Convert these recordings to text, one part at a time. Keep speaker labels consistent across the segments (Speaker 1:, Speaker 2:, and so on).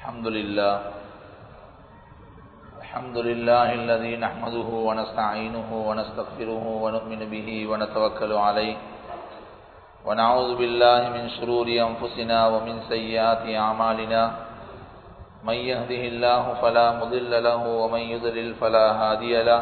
Speaker 1: الحمد لله الحمد لله الذي نحمده ونستعينه ونستغفره ونؤمن به ونتوكل عليه ونعوذ بالله من شرور أنفسنا ومن سيئات أعمالنا من يهده الله فلا مضل له ومن يضلل فلا هادي له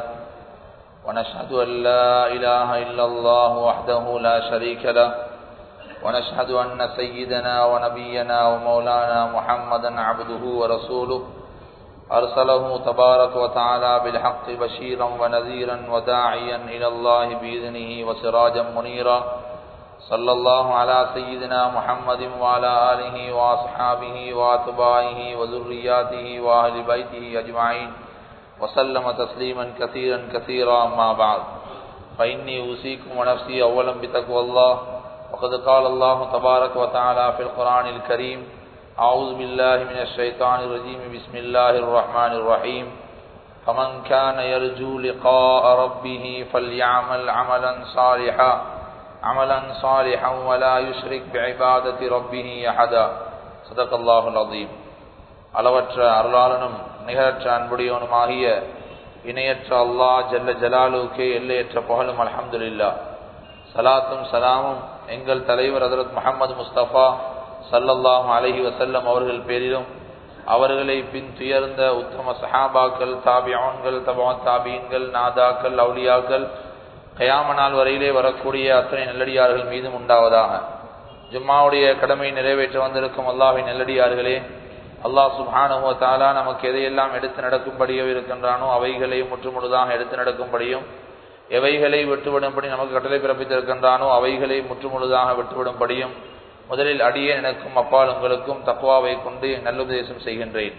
Speaker 1: ونشهد أن لا إله إلا الله وحده لا شريك له ونشهد أن سيدنا ونبينا ومولانا محمدا عبده ورسوله أرسله تبارك وتعالى بالحق بشيرا ونذيرا وداعيا إلى الله بإذنه وسراجا منيرا صلى الله على سيدنا محمد وعلى آله وأصحابه وأتباعه وذرياته وأهل بيته أجمعين وسلم تسليما كثيرا كثيرا ما بعد فإني أوصيكم ونفسي أولا بتقوى الله وقد قال الله تبارك وتعالى في القرآن الكريم أعوذ بالله من الشيطان الرجيم بسم الله الرحمن الرحيم فمن كان يرجو لقاء ربه فليعمل عملا صالحا عملا صالحا ولا يشرك بعبادة ربه أحدا صدق الله العظيم அளவற்ற அருளாளனும் நிகரற்ற அன்புடையவனுமாகிய இணையற்ற அல்லாஹ் ஜல்ல ஜலாலுக்கே எல்லையற்ற புகழும் அலமதுல்லா சலாத்தும் சலாமும் எங்கள் தலைவர் ஹதரத் முகமது முஸ்தபா சல்லல்லாஹு அலஹி வசல்லம் அவர்கள் பேரிலும் அவர்களை பின் துயர்ந்த உத்தம சஹாபாக்கள் தாபியான்கள் தபா தாபீன்கள் நாதாக்கள் அவுலியாக்கள் கயாம நாள் வரையிலே வரக்கூடிய அத்தனை நல்லடியார்கள் மீதும் உண்டாவதாக ஜும்மாவுடைய கடமை நிறைவேற்ற வந்திருக்கும் அல்லாஹின் நல்லடியார்களே அல்லாஹ் சுபானுவ தாலா நமக்கு எதையெல்லாம் எடுத்து நடக்கும்படியோ இருக்கின்றானோ அவைகளை முற்றுமுழுதாக எடுத்து நடக்கும்படியும் எவைகளை விட்டுவிடும்படி நமக்கு கட்டளை பிறப்பித்திருக்கின்றானோ அவைகளை முற்றுமுழுதாக விட்டுவிடும்படியும் முதலில் அடியே எனக்கும் அப்பால் உங்களுக்கும் தக்குவாவை கொண்டு நல்லுபதேசம் செய்கின்றேன்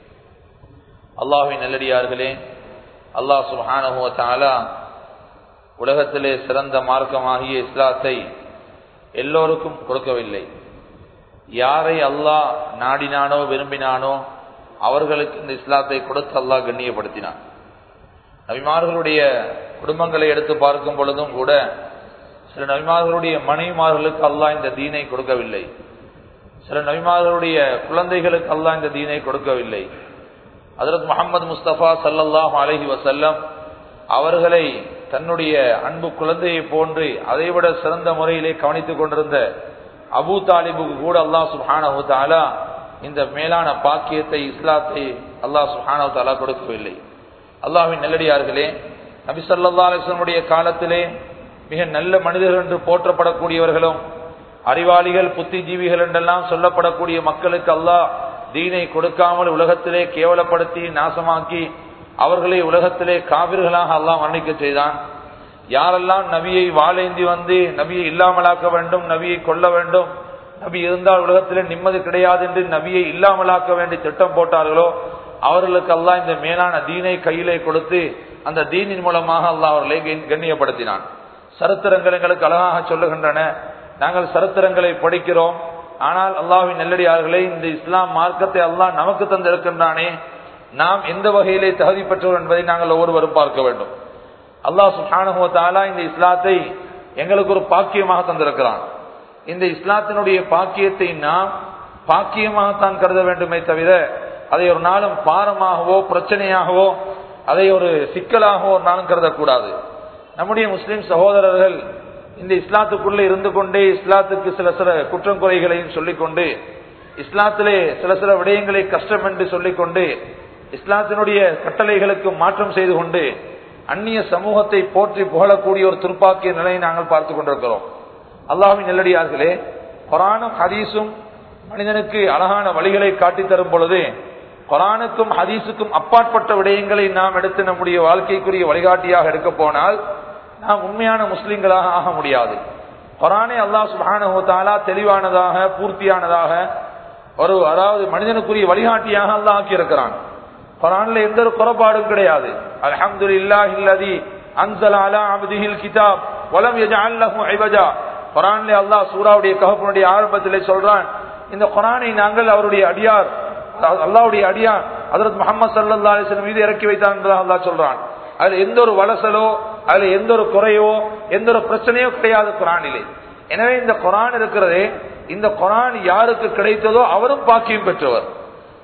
Speaker 1: அல்லாஹின் நல்லடியார்களே அல்லாஹ் சுஹானுவ தாலா உலகத்திலே சிறந்த மார்க்கமாகிய இஸ்லாத்தை எல்லோருக்கும் கொடுக்கவில்லை யாரை அல்லாஹ் நாடினானோ விரும்பினானோ அவர்களுக்கு இந்த இஸ்லாத்தை கொடுத்து அல்லாஹ் கண்ணியப்படுத்தினான் நபிமார்களுடைய குடும்பங்களை எடுத்து பார்க்கும் பொழுதும் கூட சில நபிமார்களுடைய மனைவிமார்களுக்கு அல்லாஹ் இந்த தீனை கொடுக்கவில்லை சில நபிமார்களுடைய குழந்தைகளுக்கு அல்லாஹ் இந்த தீனை கொடுக்கவில்லை அதரத் முகமது முஸ்தபா சல்லல்லாஹ் அலஹி வசல்லம் அவர்களை தன்னுடைய அன்பு குழந்தையை போன்று அதைவிட சிறந்த முறையிலே கவனித்துக் கொண்டிருந்த அபு தாலிபுக்கு கூட அல்லாஹ் சுஹானஹு தாலா இந்த மேலான பாக்கியத்தை இஸ்லாத்தை அல்லாஹ் சுஹானஹு தாலா கொடுக்கவில்லை அல்லாஹின் நல்லடியார்களே நபி சல்லா அலிஸ்லமுடைய காலத்திலே மிக நல்ல மனிதர்கள் என்று போற்றப்படக்கூடியவர்களும் அறிவாளிகள் புத்திஜீவிகள் என்றெல்லாம் சொல்லப்படக்கூடிய மக்களுக்கு அல்லாஹ் தீனை கொடுக்காமல் உலகத்திலே கேவலப்படுத்தி நாசமாக்கி அவர்களை உலகத்திலே காவிர்களாக அல்லாஹ் மரணிக்க செய்தான் யாரெல்லாம் நபியை வாழேந்தி வந்து நபியை இல்லாமலாக்க வேண்டும் நபியை கொல்ல வேண்டும் நபி இருந்தால் உலகத்திலே நிம்மதி கிடையாது என்று நபியை இல்லாமலாக்க வேண்டி திட்டம் போட்டார்களோ அவர்களுக்கு அல்லாஹ் இந்த மேலான தீனை கையிலே கொடுத்து அந்த தீனின் மூலமாக அல்லாஹ் அவர்களை கண்ணியப்படுத்தினான் சரித்திரங்கள் எங்களுக்கு அழகாக சொல்லுகின்றன நாங்கள் சரித்திரங்களை படிக்கிறோம் ஆனால் அல்லாஹின் நெல்லடியார்களை இந்த இஸ்லாம் மார்க்கத்தை அல்லாஹ் நமக்கு தந்திருக்கின்றானே நாம் எந்த வகையிலே தகுதி பெற்றோர் என்பதை நாங்கள் ஒவ்வொருவரும் பார்க்க வேண்டும் அல்லாஹ் சுஹானுவத்தாலா இந்த இஸ்லாத்தை எங்களுக்கு ஒரு பாக்கியமாக தந்திருக்கிறான் இந்த இஸ்லாத்தினுடைய பாக்கியத்தை நாம் பாக்கியமாகத்தான் கருத வேண்டுமே தவிர அதை ஒரு நாளும் பாரமாகவோ பிரச்சனையாகவோ அதை ஒரு சிக்கலாகவோ ஒரு நாளும் கருதக்கூடாது நம்முடைய முஸ்லிம் சகோதரர்கள் இந்த இஸ்லாத்துக்குள்ளே இருந்து கொண்டே இஸ்லாத்துக்கு சில சில குற்றம் குறைகளையும் சொல்லிக்கொண்டு இஸ்லாத்திலே சில சில விடயங்களை கஷ்டம் என்று சொல்லிக்கொண்டு இஸ்லாத்தினுடைய கட்டளைகளுக்கு மாற்றம் செய்து கொண்டு அந்நிய சமூகத்தை போற்றி புகழக்கூடிய ஒரு துர்ப்பாக்கிய நிலையை நாங்கள் பார்த்து கொண்டிருக்கிறோம் அல்லாஹின் நெல்லடியார்களே கொரானும் ஹதீஸும் மனிதனுக்கு அழகான வழிகளை காட்டித் தரும் பொழுது கொரானுக்கும் ஹதீஸுக்கும் அப்பாற்பட்ட விடயங்களை நாம் எடுத்து நம்முடைய வாழ்க்கைக்குரிய வழிகாட்டியாக எடுக்க போனால் நாம் உண்மையான முஸ்லிம்களாக ஆக முடியாது கொரானே அல்லாஹ் சுபானா தெளிவானதாக பூர்த்தியானதாக ஒரு அதாவது மனிதனுக்குரிய வழிகாட்டியாக அல்லாஹ் ஆக்கியிருக்கிறான் குரான்ல எந்த ஒரு குறைபாடும் கிடையாது அலமது இல்லாஹில்லதி அன்சல் அலா அப்திஹில் கிதாப் வலம் யஜஅல்லஹு ஐவஜா குரான்ல அல்லாஹ் சூராவுடைய கஹஃபுடைய ஆரம்பத்திலே சொல்றான் இந்த குரானை நாங்கள் அவருடைய அடியார் அல்லாஹ்வுடைய அடியார் ஹஜ்ரத் முஹம்மது ஸல்லல்லாஹு அலைஹி வஸல்லம் மீது இறக்கி வைத்தான் என்று அல்லாஹ் சொல்றான் அதுல எந்த ஒரு வலசலோ அதுல எந்த ஒரு குறையோ எந்த ஒரு பிரச்சனையோ கிடையாது குரானிலே எனவே இந்த குரான் இருக்கிறதே இந்த குரான் யாருக்கு கிடைத்ததோ அவரும் பாக்கியம் பெற்றவர்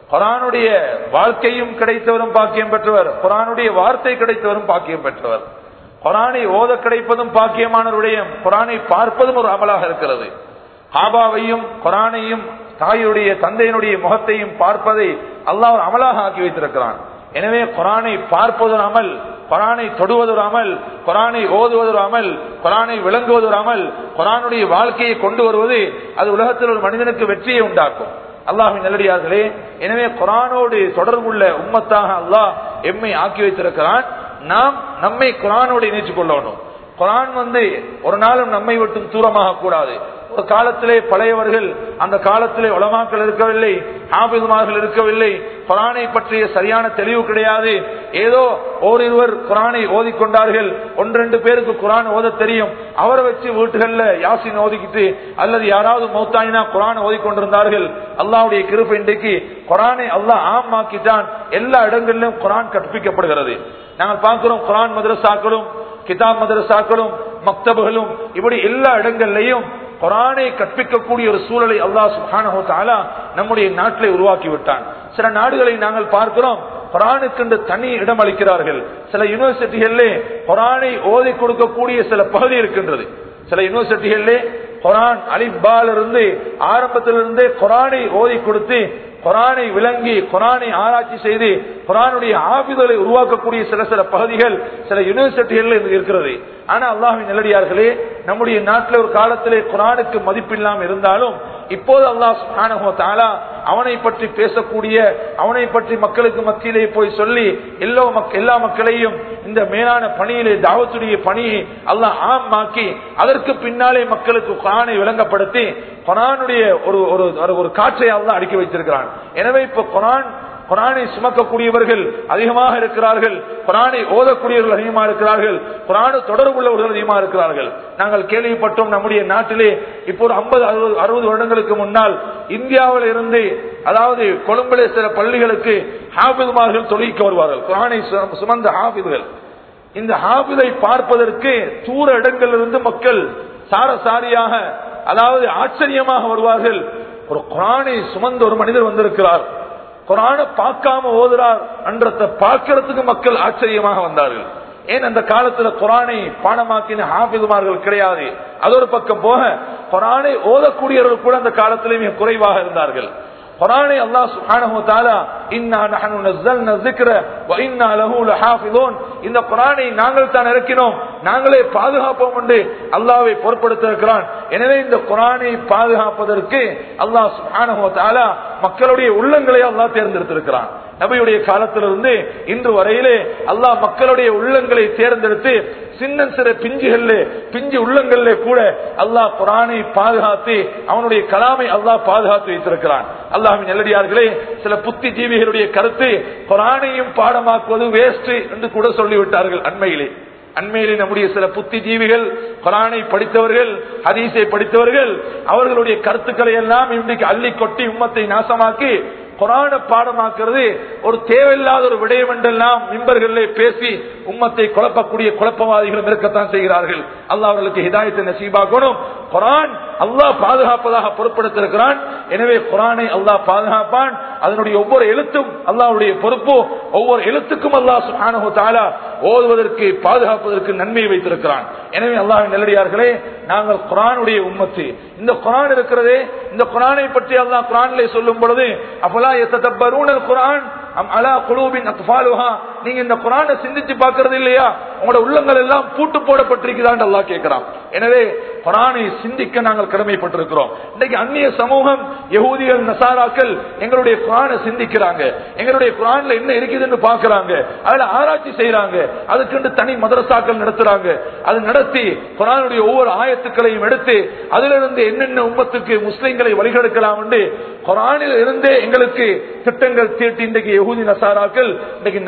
Speaker 2: குரானுடைய வாழ்க்கையும் கிடைத்தவரும் பாக்கியம் பெற்றவர் குரானுடைய வார்த்தை கிடைத்தவரும் பாக்கியம் பெற்றவர் குரானை ஓத கிடைப்பதும் பாக்கியமானவருடைய குரானை பார்ப்பதும் ஒரு அமலாக இருக்கிறது காபாவையும் குரானையும் தாயுடைய தந்தையினுடைய முகத்தையும் பார்ப்பதை அல்லாஹ் ஒரு அமலாக ஆக்கி வைத்திருக்கிறான் எனவே குரானை பார்ப்பது ஒரு அமல் குரானை தொடுவது ஒரு அமல் குரானை ஓதுவது ஒரு அமல் குரானை விளங்குவது ஒரு அமல் குரானுடைய வாழ்க்கையை கொண்டு வருவது அது உலகத்தில் ஒரு மனிதனுக்கு வெற்றியை உண்டாக்கும் அல்லாஹின் நல்லடியார்களே எனவே குரானோடு தொடர்புள்ள உம்மத்தாக அல்லாஹ் எம்மை ஆக்கி வைத்திருக்கிறான் நாம் நம்மை குரானோடு இணைத்துக் கொள்ளணும் குரான் வந்து ஒரு நாளும் நம்மை விட்டும் தூரமாக கூடாது ஒரு காலத்திலே பழையவர்கள் அந்த காலத்திலே உலமாக்கள் இருக்கவில்லை ஆபிதுமார்கள் இருக்கவில்லை குரானை பற்றிய சரியான தெளிவு கிடையாது ஏதோ ஓரிருவர் குரானை ஓதிக்கொண்டார்கள் ஒன்றெண்டு பேருக்கு குரான் ஓத தெரியும் அவரை வச்சு வீட்டுகள்ல யாசின் ஓதிக்கிட்டு அல்லது யாராவது மௌத்தாயினா குரான் ஓதிக்கொண்டிருந்தார்கள் அல்லாவுடைய கிருப்பை இன்றைக்கு குரானை அல்லாஹ் ஆமாக்கிட்டான் எல்லா இடங்களிலும் குரான் கற்பிக்கப்படுகிறது நாங்கள் பார்க்கிறோம் குரான் மதரசாக்களும் கிதாப் மதரசாக்களும் மக்தபுகளும் இப்படி எல்லா இடங்கள்லையும் குரானை கற்பிக்கக்கூடிய ஒரு சூழலை அல்லாஹ் சுஹானஹோ தாலா நம்முடைய நாட்டிலே உருவாக்கி விட்டான் சில நாடுகளை நாங்கள் பார்க்கிறோம் குரானுக்கு தனி இடம் அளிக்கிறார்கள் சில யூனிவர்சிட்டிகளிலே குரானை ஓதி கொடுக்கக்கூடிய சில பகுதி இருக்கின்றது சில யூனிவர்சிட்டிகளிலே குரான் அலிபால் இருந்து ஆரம்பத்திலிருந்தே குரானை ஓதி கொடுத்து குரானை விளங்கி குரானை ஆராய்ச்சி செய்து குரானுடைய ஆபிதலை உருவாக்கக்கூடிய சில சில பகுதிகள் சில யூனிவர்சிட்டிகள் இருக்கிறது ஆனா அல்லாஹின் நல்லடியார்களே நம்முடைய நாட்டில் ஒரு காலத்திலே குரானுக்கு மதிப்பில்லாமல் இருந்தாலும் இப்போது அல்லாஹ் சுப்ஹானஹு தாலா அவனை பற்றி பேசக்கூடிய அவனை பற்றி மக்களுக்கு மத்தியிலே போய் சொல்லி எல்லா எல்லா மக்களையும் இந்த மேலான பணியிலே தாவத்துடைய பணியை அல்லாஹ் ஆமாக்கி அதற்கு பின்னாலே மக்களுக்கு குரானை விளங்கப்படுத்தி குரானுடைய ஒரு ஒரு ஒரு காற்றை அல்லாஹ் அடுக்கி வைத்திருக்கிறான் எனவே இப்ப குரான் குரானை சுமக்கக்கூடியவர்கள் அதிகமாக இருக்கிறார்கள் குரானை ஓதக்கூடியவர்கள் அதிகமாக இருக்கிறார்கள் குரானு தொடர்புள்ளவர்கள் அதிகமாக இருக்கிறார்கள் நாங்கள் கேள்விப்பட்டோம் நம்முடைய நாட்டிலே இப்போ ஒரு ஐம்பது அறுபது அறுபது வருடங்களுக்கு முன்னால் இந்தியாவில் இருந்து அதாவது கொழும்பிலே சில பள்ளிகளுக்கு ஹாபிதுமார்கள் தொழிலுக்கு வருவார்கள் குரானை சுமந்த ஹாபிதுகள் இந்த ஹாபிதை பார்ப்பதற்கு தூர இடங்களிலிருந்து மக்கள் சாரசாரியாக அதாவது ஆச்சரியமாக வருவார்கள் ஒரு குரானை சுமந்த ஒரு மனிதர் வந்திருக்கிறார் குரான பார்க்காம ஓதுறார் என்றதை பார்க்கறதுக்கு மக்கள் ஆச்சரியமாக வந்தார்கள் ஏன் அந்த காலத்துல குரானை பாடமாக்கின ஹாபிதுமார்கள் கிடையாது அது ஒரு பக்கம் போக குரானை ஓதக்கூடியவர்கள் கூட அந்த காலத்திலே மிக குறைவாக இருந்தார்கள் குரானை அல்லாஹ் சுப்ஹானஹு வ தஆலா இன்னா நஹனு நஸல்னா ذிக்ர வ இன்னா லஹு லஹாஃபிதூன் இந்த குரானை நாங்கள் தான் இறக்கினோம் நாங்களே பாதுகாப்போம் என்று அல்லாஹ்வை பொறுப்படுத்த இருக்கிறான் எனவே இந்த குரானை பாதுகாப்பதற்கு அல்லாஹ் சுப்ஹானஹு வ தஆலா மக்களுடைய உள்ளங்களை அல்லாஹ் தேர்ந்தெடுத்திருக்கிறான் நபியுடைய காலத்திலிருந்து இன்று வரையிலே அல்லாஹ் மக்களுடைய உள்ளங்களை தேர்ந்தெடுத்து சின்ன சிறு பிஞ்சுகள்ல பிஞ்சு உள்ளங்கள்ல கூட அல்லாஹ் குரானை பாதுகாத்து அவனுடைய கலாமை அல்லாஹ் பாதுகாத்து வைத்திருக்கிறான் அல்லாஹின் நெல்லடியார்களே சில புத்தி ஜீவிகளுடைய கருத்து குரானையும் பாடமாக்குவது வேஸ்ட் என்று கூட சொல்லிவிட்டார்கள் அண்மையிலே அண்மையிலே நம்முடைய சில புத்திஜீவிகள் குரானை படித்தவர்கள் ஹதீஸை படித்தவர்கள் அவர்களுடைய கருத்துக்களை எல்லாம் இன்றைக்கு அள்ளி கொட்டி உம்மத்தை நாசமாக்கி குரான பாடமாக்குறது ஒரு தேவையில்லாத ஒரு விடயம் என்றெல்லாம் மிம்பர்களிலே பேசி உம்மத்தை குழப்பக்கூடிய குழப்பவாதிகளும் இருக்கத்தான் செய்கிறார்கள் அல்லாஹ் அவர்களுக்கு ஹிதாயத்தை நசீபாக்கணும் குரான் அல்லாஹ் பாதுகாப்பதாக பொறுப்படுத்திருக்கிறான் எனவே குரானை அல்லாஹ் பாதுகாப்பான் அதனுடைய ஒவ்வொரு எழுத்தும் அல்லாஹ்வுடைய பொறுப்பு ஒவ்வொரு எழுத்துக்கும் அல்லாஹ் சுப்ஹானஹு தஆலா ஓதுவதற்கு பாதுகாப்பதற்கு நன்மை வைத்திருக்கிறான் எனவே அல்லாஹ் நல்லடியார்களே நாங்கள் குரானுடைய உம்மத்து இந்த குரான் இருக்கிறதே இந்த குரானை பற்றி அல்லாஹ் குரானிலே சொல்லும் பொழுது அப்பலா எத்தப்பரூனல் குரான் அலா குழுவின் அக்ஃபாலுஹா நீங்க இந்த குரானை சிந்திச்சு பார்க்கறது இல்லையா உங்களோட உள்ளங்கள் எல்லாம் பூட்டு போடப்பட்டிருக்கிறான் அல்லாஹ் கேட்கிறான் எனவே குரானை சிந்திக்க நாங்கள் கடமைப்பட்டிருக்கிறோம் இன்னைக்கு அந்நிய சமூகம் யகூதிகள் நசாராக்கள் எங்களுடைய குரானை சிந்திக்கிறாங்க எங்களுடைய குரான்ல என்ன இருக்குதுன்னு பாக்குறாங்க அதுல ஆராய்ச்சி செய்யறாங்க அதுக்கு தனி மதரசாக்கள் நடத்துறாங்க அது நடத்தி குரானுடைய ஒவ்வொரு ஆயத்துக்களையும் எடுத்து அதிலிருந்து என்னென்ன உம்மத்துக்கு முஸ்லிம்களை வழிகெடுக்கலாம் என்று குரானில் இருந்தே எங்களுக்கு திட்டங்கள் தீட்டி இன்றைக்கு யகூதி நசாராக்கள் இன்னைக்கு நிறைய விடயம்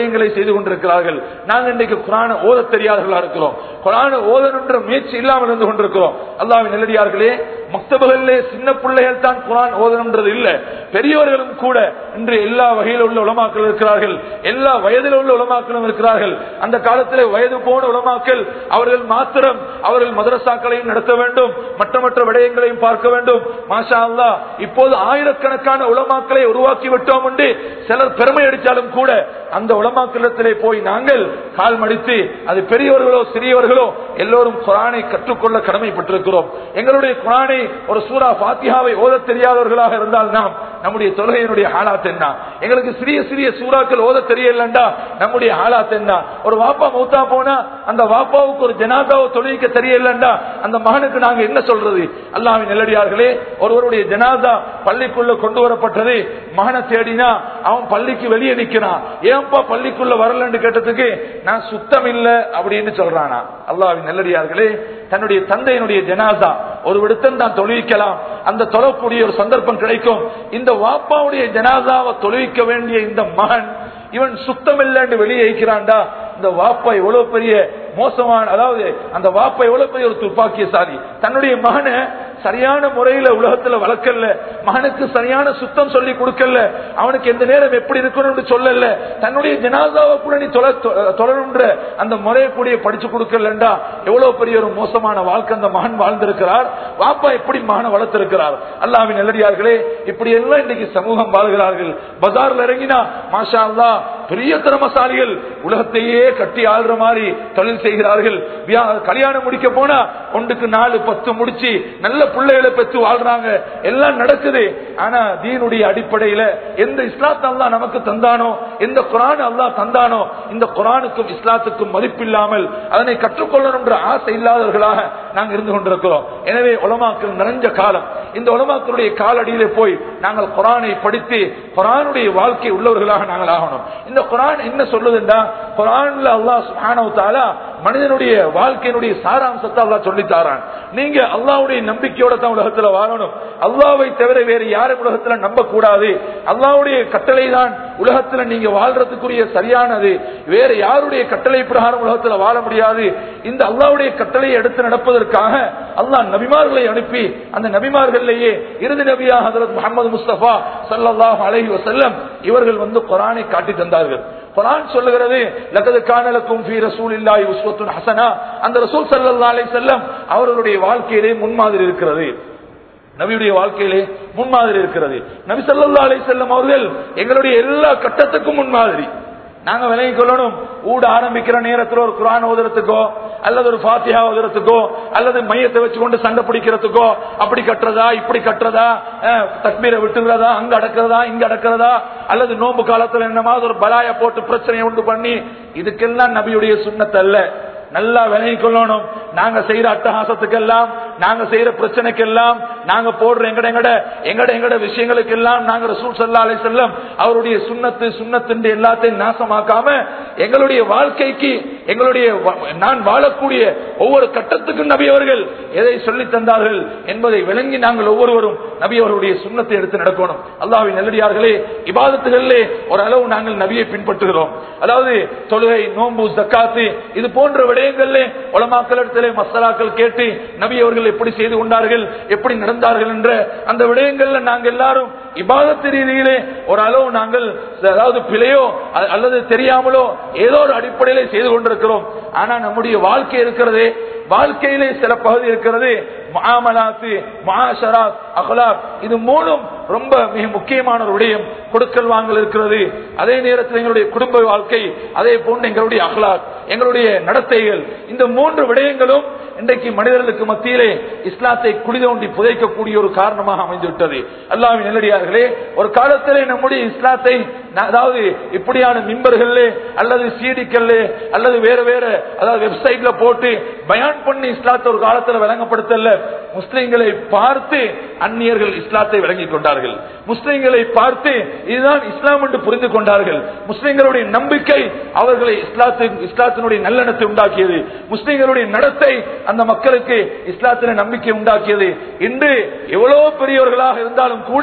Speaker 2: விடயங்களை செய்து கொண்டிருக்கிறார்கள் நாங்கள் இன்றைக்கு குரான ஓத தெரியாதவர்களா இருக்கிறோம் குரான ஓதனுன்ற முயற்சி இல்லாமல் இருந்து கொண்டிருக்கிறோம் அல்லாவின் நெல்லடியார்களே மக்தபுகளிலே சின்ன பிள்ளைகள் தான் குரான் ஓதணுன்றது இல்ல பெரியவர்களும் கூட இன்று எல்லா வகையில் உள்ள உலமாக்கள் இருக்கிறார்கள் எல்லா வயதில் உள்ள உலமாக்களும் இருக்கிறார்கள் அந்த காலத்திலே வயது போன உலமாக்கள் அவர்கள் மாத்திரம் அவர்கள் மதரசாக்களையும் நடத்த வேண்டும் மற்ற மற்ற விடயங்களையும் பார்க்க வேண்டும் மாஷா அல்லா இப்போது ஆயிரக்கணக்கான உலமாக்களை உருவாக்கி விட்டோம் என்று சிலர் பெருமை அடித்தாலும் கூட அந்த உலமாக்களத்திலே போய் நாங்கள் கால் மடித்து அது பெரியவர்களோ சிறியவர்களோ எல்லோரும் குரானை கற்றுக்கொள்ள கடமைப்பட்டிருக்கிறோம் எங்களுடைய குரானை ஒரு சூரா பாத்தியாவை ஓத தெரியாதவர்களாக இருந்தால் நாம் நம்முடைய தொழுகையினுடைய ஹாலாத் என்ன எங்களுக்கு சிறிய சிறிய சூறாக்கள் ஓத தெரியலண்டா நம்முடைய ஹாலாத் என்ன ஒரு வாப்பா மூத்தா போனா அந்த வாப்பாவுக்கு ஒரு ஜனாதாவை தொழுவிக்க தெரியலண்டா அந்த மகனுக்கு நாங்க என்ன சொல்றது அல்லாவின் நெல்லடியார்களே ஒருவருடைய ஜனாதா பள்ளிக்குள்ள கொண்டு வரப்பட்டது மகனை தேடினா அவன் பள்ளிக்கு வெளியே நிக்கிறான் ஏன்பா பள்ளிக்குள்ள வரலன்னு கேட்டதுக்கு நான் சுத்தம் இல்ல அப்படின்னு சொல்றானா அல்லாவின் நெல்லடியார்களே தன்னுடைய தந்தையினுடைய ஜனாதா ஒரு விடத்தன் தான் தொழுவிக்கலாம் அந்த தொழக்கூடிய ஒரு சந்தர்ப்பம் கிடைக்கும் இந்த வாப்பாவுடைய ஜனாதாவை தொழுவிக்க வேண்டிய இந்த மகன் இவன் சுத்தம் இல்லைன்னு வெளியே வைக்கிறான்டா இந்த வாப்பா எவ்வளவு பெரிய மோசமான அதாவது அந்த வாப்பா எவ்வளவு பெரிய ஒரு துப்பாக்கியசாலி தன்னுடைய மகனை சரியான முறையில உலகத்துல வளர்க்கல மகனுக்கு சரியான சுத்தம் சொல்லி கொடுக்கல அவனுக்கு எந்த நேரம் எப்படி இருக்கணும்னு சொல்லல தன்னுடைய ஜனாதாவை கூட நீ தொடருன்ற அந்த முறையை கூட படிச்சு கொடுக்கலண்டா எவ்வளவு பெரிய ஒரு மோசமான வாழ்க்கை அந்த மகன் வாழ்ந்திருக்கிறார் வாப்பா எப்படி மகனை வளர்த்திருக்கிறார் அல்லாவின் நல்லடியார்களே இப்படி எல்லாம் இன்னைக்கு சமூகம் வாழ்கிறார்கள் பஜார்ல இறங்கினா மாஷா அல்லா பெரிய திறமசாலிகள் உலகத்தையே கட்டி ஆள்ற மாதிரி தொழில் செய்கிறார்கள் கல்யாணம் முடிக்க போனா ஒன்றுக்கு நாலு பத்து முடிச்சு நல்ல பிள்ளைகளை பெற்று வாழ்றாங்க எல்லாம் நடக்குது ஆனா தீனுடைய அடிப்படையில எந்த இஸ்லாத்தை அல்லா நமக்கு தந்தானோ எந்த குரான் அல்லா தந்தானோ இந்த குரானுக்கும் இஸ்லாத்துக்கும் மதிப்பில்லாமல் அதனை கற்றுக்கொள்ளணும் ஆசை இல்லாதவர்களாக நாங்கள் இருந்து கொண்டிருக்கிறோம் எனவே உலமாக்கள் நிறைஞ்ச காலம் இந்த உலமாக்களுடைய காலடியிலே போய் நாங்கள் குரானை படித்து குரானுடைய வாழ்க்கை உள்ளவர்களாக நாங்கள் ஆகணும் இந்த குரான் என்ன சொல்லுதுண்டா குரான்ல அல்லா சுஹானவத்தாலா மனிதனுடைய வாழ்க்கையினுடைய சாராம்சத்தை அல்லா சொல்லித்தாரான் நீங்க அல்லாவுடைய நம்பிக்கையோட தான் உலகத்துல வாழணும் அல்லாவை தவிர வேறு யாரும் உலகத்துல நம்ப கூடாது அல்லாவுடைய கட்டளை தான் உலகத்துல நீங்க வாழ்றதுக்குரிய சரியானது வேற யாருடைய கட்டளை பிரகாரம் உலகத்துல வாழ முடியாது இந்த அல்லாவுடைய கட்டளையை எடுத்து நடப்பதற்காக அல்லாஹ் நபிமார்களை அனுப்பி அந்த நபிமார்கள்லேயே இறுதி நபியா ஹசரத் முகமது முஸ்தபா சல்லாஹ் அலஹி வசல்லம் இவர்கள் வந்து குரானை காட்டி தந்தார்கள் குரான் சொல்லுகிறது லகது காணலுக்கும் ஃபீ ரசூலில்லாஹி உஸ்வத்துன் ஹசனா அந்த ரசூல் ஸல்லல்லாஹு அலைஹி வஸல்லம் அவர்களுடைய வாழ்க்கையிலே முன்மாதிரி இருக்கிறது நபியுடைய வாழ்க்கையிலே முன்மாதிரி இருக்கிறது நபி ஸல்லல்லாஹு அலைஹி வஸல்லம் அவர்கள் எங்களுடைய எல்லா கட்டத்துக்கும் முன்மாதிரி நாங்க விலகி கொள்ளணும் ஊட ஆரம்பிக்கிற நேரத்தில் ஒரு குரான் ஓதுறதுக்கோ அல்லது ஒரு பாத்தியா ஓதுறதுக்கோ அல்லது மையத்தை வச்சு கொண்டு சண்டை பிடிக்கிறதுக்கோ அப்படி கட்டுறதா இப்படி கட்டுறதா தக்மீரை விட்டுறதா அங்க அடக்கிறதா இங்க அடக்கிறதா அல்லது நோம்பு காலத்துல என்னமாவது ஒரு பலாய போட்டு பிரச்சனையை உண்டு பண்ணி இதுக்கெல்லாம் நபியுடைய சுண்ணத்தல்ல நல்லா விலகி கொள்ளணும் நாங்க செய்யற அட்டகாசத்துக்கெல்லாம் நாங்க செய்யற பிரச்சனைக்கெல்லாம் நாங்க போடுற எங்கட எங்கட எங்கட எங்கட விஷயங்களுக்கு எல்லாம் நாங்க ரசூல் சல்லா அலை செல்லம் அவருடைய சுண்ணத்து சுண்ணத்து எல்லாத்தையும் நாசமாக்காம எங்களுடைய வாழ்க்கைக்கு எங்களுடைய நான் வாழக்கூடிய ஒவ்வொரு கட்டத்துக்கும் நபி அவர்கள் எதை சொல்லி தந்தார்கள் என்பதை விளங்கி நாங்கள் ஒவ்வொருவரும் நபி அவர்களுடைய சுண்ணத்தை எடுத்து நடக்கணும் அல்லாவின் நெல்லடியார்களே இபாதத்துகளிலே ஒரு அளவு நாங்கள் நபியை பின்பற்றுகிறோம் அதாவது தொழுகை நோம்பு ஜக்காத்து இது போன்ற விடயங்களிலே உலமாக்களிடத்திலே மசாலாக்கள் கேட்டு நபி அவர்கள் எப்படி செய்து கொண்டார்கள் எப்படி நடந்தார்கள் என்ற அந்த விடயங்கள்ல நாங்கள் எல்லாரும் இபாதத்து ரீதியிலே ஒரு அளவு நாங்கள் அதாவது பிழையோ அல்லது தெரியாமலோ ஏதோ ஒரு அடிப்படையிலே செய்து கொண்டிருக்கிறோம் ஆனா நம்முடைய வாழ்க்கை இருக்கிறதே வாழ்க்கையிலே சில பகுதி இருக்கிறது மாமலாத்து மாஷராத் அகலாக் இது மூணும் ரொம்ப மிக முக்கியமான ஒரு விடயம் கொடுக்கல் வாங்கல் இருக்கிறது அதே நேரத்தில் எங்களுடைய குடும்ப வாழ்க்கை அதே போன்று எங்களுடைய அகலாக் எங்களுடைய நடத்தைகள் இந்த மூன்று விடயங்களும் இன்றைக்கு மனிதர்களுக்கு மத்தியிலே இஸ்லாத்தை குடிதோண்டி புதைக்கக்கூடிய ஒரு காரணமாக அமைந்துவிட்டது அல்லாவின் நெல்லடியார்களே ஒரு காலத்திலே நம்முடைய இஸ்லாத்தை அதாவது இப்படியான மிம்பர்களே அல்லது சீடிக்கல்ல அல்லது வேற வேற அதாவது வெப்சைட்ல போட்டு பயான் பண்ணி இஸ்லாத்தை ஒரு காலத்தில் விளங்கப்படுத்தல முஸ்லிம்களை பார்த்து அந்நியர்கள் இஸ்லாத்தை விளங்கிக் கொண்டார்கள் முஸ்லிம்களை பார்த்து இதுதான் இஸ்லாம் என்று புரிந்து கொண்டார்கள் முஸ்லிம்களுடைய நம்பிக்கை அவர்களை இஸ்லாத்து இஸ்லாத்தினுடைய நல்லெண்ணத்தை உண்டாக்கியது முஸ்லிம்களுடைய நடத்தை அந்த மக்களுக்கு இஸ்லாத்தின நம்பிக்கை உண்டாக்கியது இன்று எவ்வளவு பெரியவர்களாக இருந்தாலும் கூட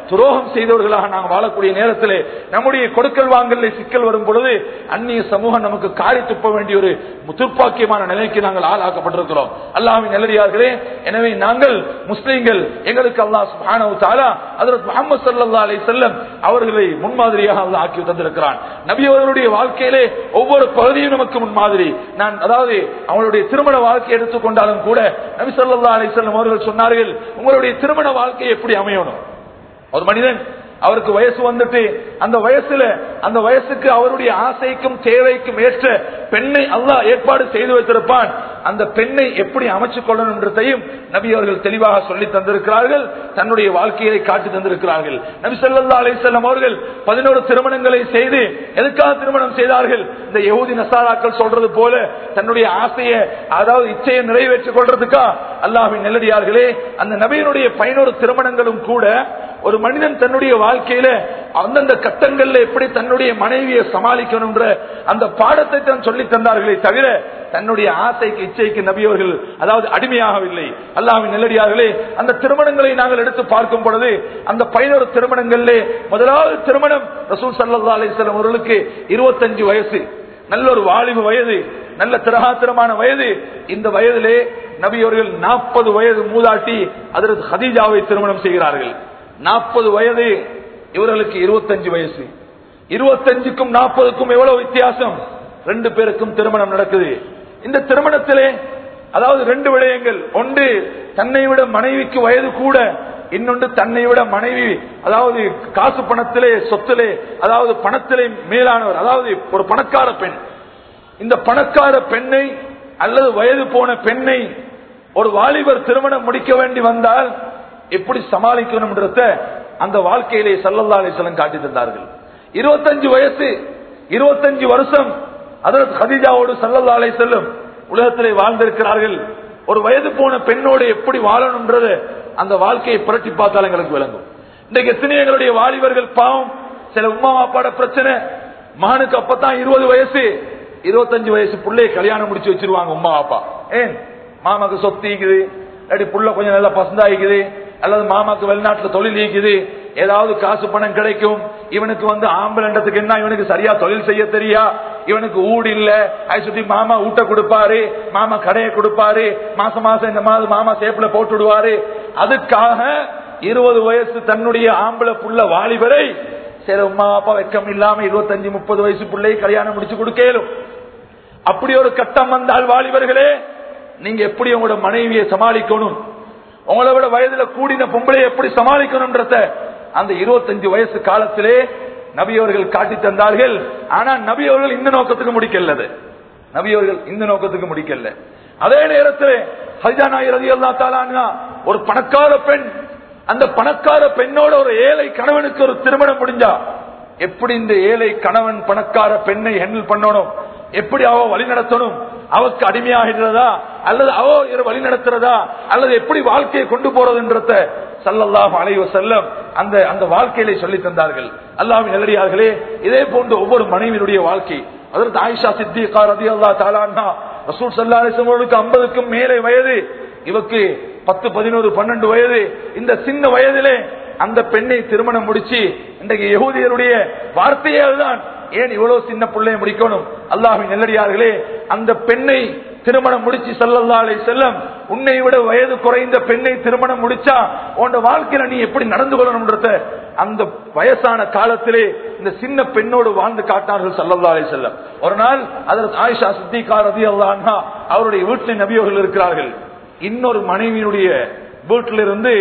Speaker 2: துரோகம் செய்தவர்களாக நாம் வாழக்கூடிய நேரத்திலே நம்முடைய கொடுக்கல் வாங்கல சிக்கல் வரும் பொழுது அந்நிய சமூகம் நமக்கு காரி துப்ப வேண்டிய ஒரு துர்ப்பாக்கியமான நிலைக்கு நாங்கள் ஆளாக்கப்பட்டிருக்கிறோம் அல்லாஹ்வின் நல்லடியார்களே எனவே நாங்கள் முஸ்லீம்கள் எங்களுக்கு அல்லாஹ் சுப்ஹானஹு தஆலா ஹஜ்ரத் முஹம்மது ஸல்லல்லாஹு அலைஹி வஸல்லம் அவர்களை முன்மாதிரியாக அல்லாஹ் ஆக்கி தந்திருக்கிறான் நபி அவர்களுடைய வாழ்க்கையிலே ஒவ்வொரு பகுதியும் நமக்கு முன்மாதிரி நான் அதாவது அவங்களுடைய திருமண வாழ்க்கை எடுத்துக்கொண்டாலும் கூட நபி ஸல்லல்லாஹு அலைஹி வஸல்லம் அவர்கள் சொன்னார்கள் உங்களுடைய திருமண வாழ்க்கை எப்படி அமையணும் ஒரு மனிதன் அவருக்கு வயசு வந்துட்டு அந்த வயசுல அந்த வயசுக்கு அவருடைய ஆசைக்கும் தேவைக்கும் ஏற்ற பெண்ணை அல்லாஹ் ஏற்பாடு செய்து வைத்திருப்பான் அந்த பெண்ணை எப்படி அமைச்சுக் கொள்ளணும்ன்றதையும் நபி அவர்கள் தெளிவாக சொல்லி தந்திருக்கிறார்கள் தன்னுடைய வாழ்க்கையை காட்டி தந்திருக்கிறார்கள் நபி ஸல்லல்லாஹு அலைஹி வஸல்லம் அவர்கள் பதினோரு திருமணங்களை செய்து எதுக்காக திருமணம் செய்தார்கள் இந்த யஹூதி நசாராக்கள் சொல்றது போல தன்னுடைய ஆசையை அதாவது இச்சையை நிறைவேற்றிக் கொள்றதுக்கா அல்லாஹ்வின் நெல்லடியார்களே அந்த நபியினுடைய பதினோரு திருமணங்களும் கூட ஒரு மனிதன் தன்னுடைய வாழ்க்கையில அந்தந்த கட்டங்கள்ல எப்படி தன்னுடைய மனைவியை சமாளிக்கணும்ன்ற அந்த பாடத்தை தான் சொல்லி தந்தார்களே தவிர தன்னுடைய ஆசைக்கு இச்சைக்கு நபியவர்கள் அதாவது அடிமையாகவில்லை அல்லாஹ்வின் நெல்லடியார்களே அந்த திருமணங்களை நாங்கள் எடுத்து பார்க்கும் பொழுது அந்த பதினோரு திருமணங்களிலே முதலாவது திருமணம் ரசூல் சல்லா அலிஸ்லாம் அவர்களுக்கு இருபத்தஞ்சு வயசு நல்ல ஒரு வாலிபு வயது நல்ல திரகாத்திரமான வயது இந்த வயதிலே நபியவர்கள் நாற்பது வயது மூதாட்டி அதற்கு ஹதீஜாவை திருமணம் செய்கிறார்கள் நாற்பது வயது இவர்களுக்கு இருபத்தஞ்சு வயசு இருபத்தஞ்சுக்கும் நாற்பதுக்கும் எவ்வளவு வித்தியாசம் ரெண்டு பேருக்கும் திருமணம் நடக்குது இந்த திருமணத்திலே அதாவது ரெண்டு விடயங்கள் ஒன்று தன்னை விட மனைவிக்கு வயது கூட இன்னொன்று தன்னை விட மனைவி அதாவது காசு பணத்திலே சொத்திலே அதாவது பணத்திலே மேலானவர் அதாவது ஒரு பணக்கார பெண் இந்த பணக்கார பெண்ணை அல்லது வயது போன பெண்ணை ஒரு வாலிபர் திருமணம் முடிக்க வேண்டி வந்தால் எப்படி சமாளிக்கணும்ன்றத அந்த வாழ்க்கையிலே சல்லல்லா அலிஸ்லம் காட்டி தந்தார்கள் இருபத்தஞ்சு வயசு இருபத்தஞ்சு வருஷம் அதற்கு ஹதிஜாவோடு சல்லல்லா அலை செல்லும் உலகத்திலே வாழ்ந்திருக்கிறார்கள் ஒரு வயது போன பெண்ணோடு எப்படி வாழணும்ன்றது அந்த வாழ்க்கையை புரட்டி பார்த்தால் எங்களுக்கு விளங்கும் இன்றைக்கு எத்தனை எங்களுடைய வாலிபர்கள் பாவம் சில உமா அப்பாட பிரச்சனை மகனுக்கு அப்பதான் இருபது வயசு இருபத்தஞ்சு வயசு பிள்ளைய கல்யாணம் முடிச்சு வச்சிருவாங்க உமா அப்பா ஏன் மாமாக்கு சொத்து ஈக்குது இல்லாட்டி புள்ள கொஞ்சம் நல்லா பசந்தாயிக்குது அல்லது மாமாக்கு வெளிநாட்டுல தொழில் ஈக்குது ஏதாவது காசு பணம் கிடைக்கும் இவனுக்கு வந்து ஆம்பளண்டத்துக்கு என்ன இவனுக்கு சரியா தொழில் செய்ய தெரியா இவனுக்கு ஊடு இல்ல அதை சுத்தி மாமா ஊட்ட கொடுப்பாரு மாமா கடையை கொடுப்பாரு மாசம் மாசம் இந்த மாதிரி மாமா சேப்புல போட்டு விடுவாரு அதுக்காக இருபது வயசு தன்னுடைய ஆம்பளை புள்ள வாலிபரை சில உமா அப்பா வெக்கம் இல்லாம இருபத்தஞ்சு முப்பது வயசு பிள்ளை கல்யாணம் முடிச்சு கொடுக்கலும் அப்படி ஒரு கட்டம் வந்தால் வாலிபர்களே நீங்க எப்படி உங்களோட மனைவியை சமாளிக்கணும் உங்களை விட வயதுல கூடின பொம்பளை எப்படி சமாளிக்கணும்ன்றத அந்த இருபத்தஞ்சு வயசு காலத்திலே நபியவர்கள் காட்டி தந்தார்கள் ஆனா நபியவர்கள் இந்த நோக்கத்துக்கு முடிக்கல நபியவர்கள் இந்த நோக்கத்துக்கு முடிக்கல அதே நேரத்தில் ஹஜா நாயர் ரதி அல்லா தாலானா ஒரு பணக்கார பெண் அந்த பணக்கார பெண்ணோட ஒரு ஏழை கணவனுக்கு ஒரு திருமணம் முடிஞ்சா எப்படி இந்த ஏழை கணவன் பணக்கார பெண்ணை ஹேண்டில் பண்ணணும் எப்படி அவ வழி நடத்தணும் அவக்கு அடிமையாகிறதா அல்லது அவ வழி நடத்துறதா அல்லது எப்படி வாழ்க்கையை கொண்டு போறதுன்றத சல்லல்லாஹு அலைவ செல்லம் அந்த அந்த வாழ்க்கையிலே சொல்லி தந்தார்கள் அல்லாவின் நல்லடியார்களே இதே போன்ற ஒவ்வொரு மனைவியினுடைய வாழ்க்கை அதற்கு ஆயிஷா சித்திகா ரதி அல்லா தாலான்னா ரசூல் சல்லா அலிஸ்லமோனுக்கு ஐம்பதுக்கும் மேலே வயது இவக்கு பத்து பதினோரு பன்னெண்டு வயது இந்த சின்ன வயதிலே அந்த பெண்ணை திருமணம் முடிச்சு இன்றைக்கு யகூதியருடைய வார்த்தையே அதுதான் ஏன் இவ்வளவு சின்ன பிள்ளைய முடிக்கணும் அல்லாஹின் நெல்லடியார்களே அந்த பெண்ணை திருமணம் முடிச்சு சல்லல்லா அலை செல்லம் உன்னை விட வயது குறைந்த பெண்ணை திருமணம் முடிச்சா உன் வாழ்க்கையில நீ எப்படி நடந்து கொள்ளணும்ன்றத அந்த வயசான காலத்திலே இந்த சின்ன பெண்ணோடு வாழ்ந்து காட்டினார்கள் சல்லல்லா அலை செல்லம் ஒரு நாள் அதற்கு ஆயிஷா சித்திகா ரதி அல்லாஹா அவருடைய வீட்டில் நபியோர்கள் இருக்கிறார்கள் இன்னொரு மனைவியினுடைய வீட்டிலிருந்து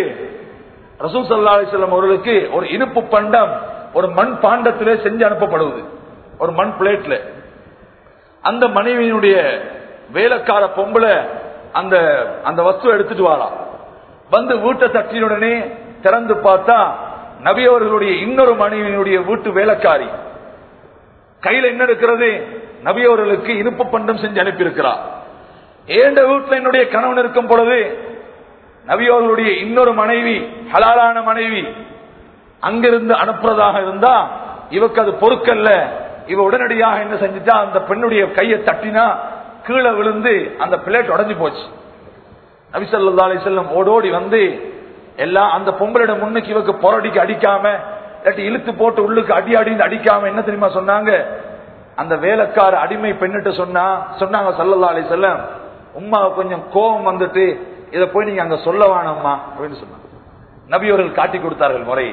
Speaker 2: ரசூல் சல்லா அலி செல்லம் அவர்களுக்கு ஒரு இனிப்பு பண்டம் ஒரு மண் பாண்டத்திலே செஞ்சு அனுப்பப்படுவது ஒரு மண் பிளேட்ல அந்த மனைவியினுடைய வேலைக்கார பொம்பளை அந்த அந்த வஸ்துவை எடுத்துட்டு வாரா வந்து வீட்டை தட்டினுடனே திறந்து பார்த்தா நபி அவர்களுடைய இன்னொரு மனைவியினுடைய வீட்டு வேலைக்காரி கையில என்ன இருக்கிறது நபி அவர்களுக்கு இனிப்பு பண்டம் செஞ்சு அனுப்பியிருக்கிறார் ஏண்ட வீட்டுல என்னுடைய கணவன் இருக்கும் பொழுது நபியோர்களுடைய இன்னொரு மனைவி ஹலாலான மனைவி அங்கிருந்து அனுப்புறதாக இருந்தா இவக்கு அது பொறுக்கல்ல இவ உடனடியாக என்ன செஞ்சுட்டா அந்த பெண்ணுடைய கையை தட்டினா கீழே விழுந்து அந்த பிளேட் உடஞ்சு போச்சு நபிசல்லா அலி செல்லம் ஓடோடி வந்து எல்லாம் அந்த பொம்பளோட முன்னுக்கு இவக்கு பொறடிக்கு அடிக்காம இல்லாட்டி இழுத்து போட்டு உள்ளுக்கு அடி அடிந்து அடிக்காம என்ன தெரியுமா சொன்னாங்க அந்த வேலைக்கார அடிமை பெண்ணிட்டு சொன்னா சொன்னாங்க சல்லல்லா அலி செல்லம் உமா கொஞ்சம் கோபம் வந்துட்டு இதை போய் நீங்க அங்க சொல்ல வேணாம்மா அப்படின்னு சொன்னாங்க நபி அவர்கள் காட்டி கொடுத்தார்கள் முறை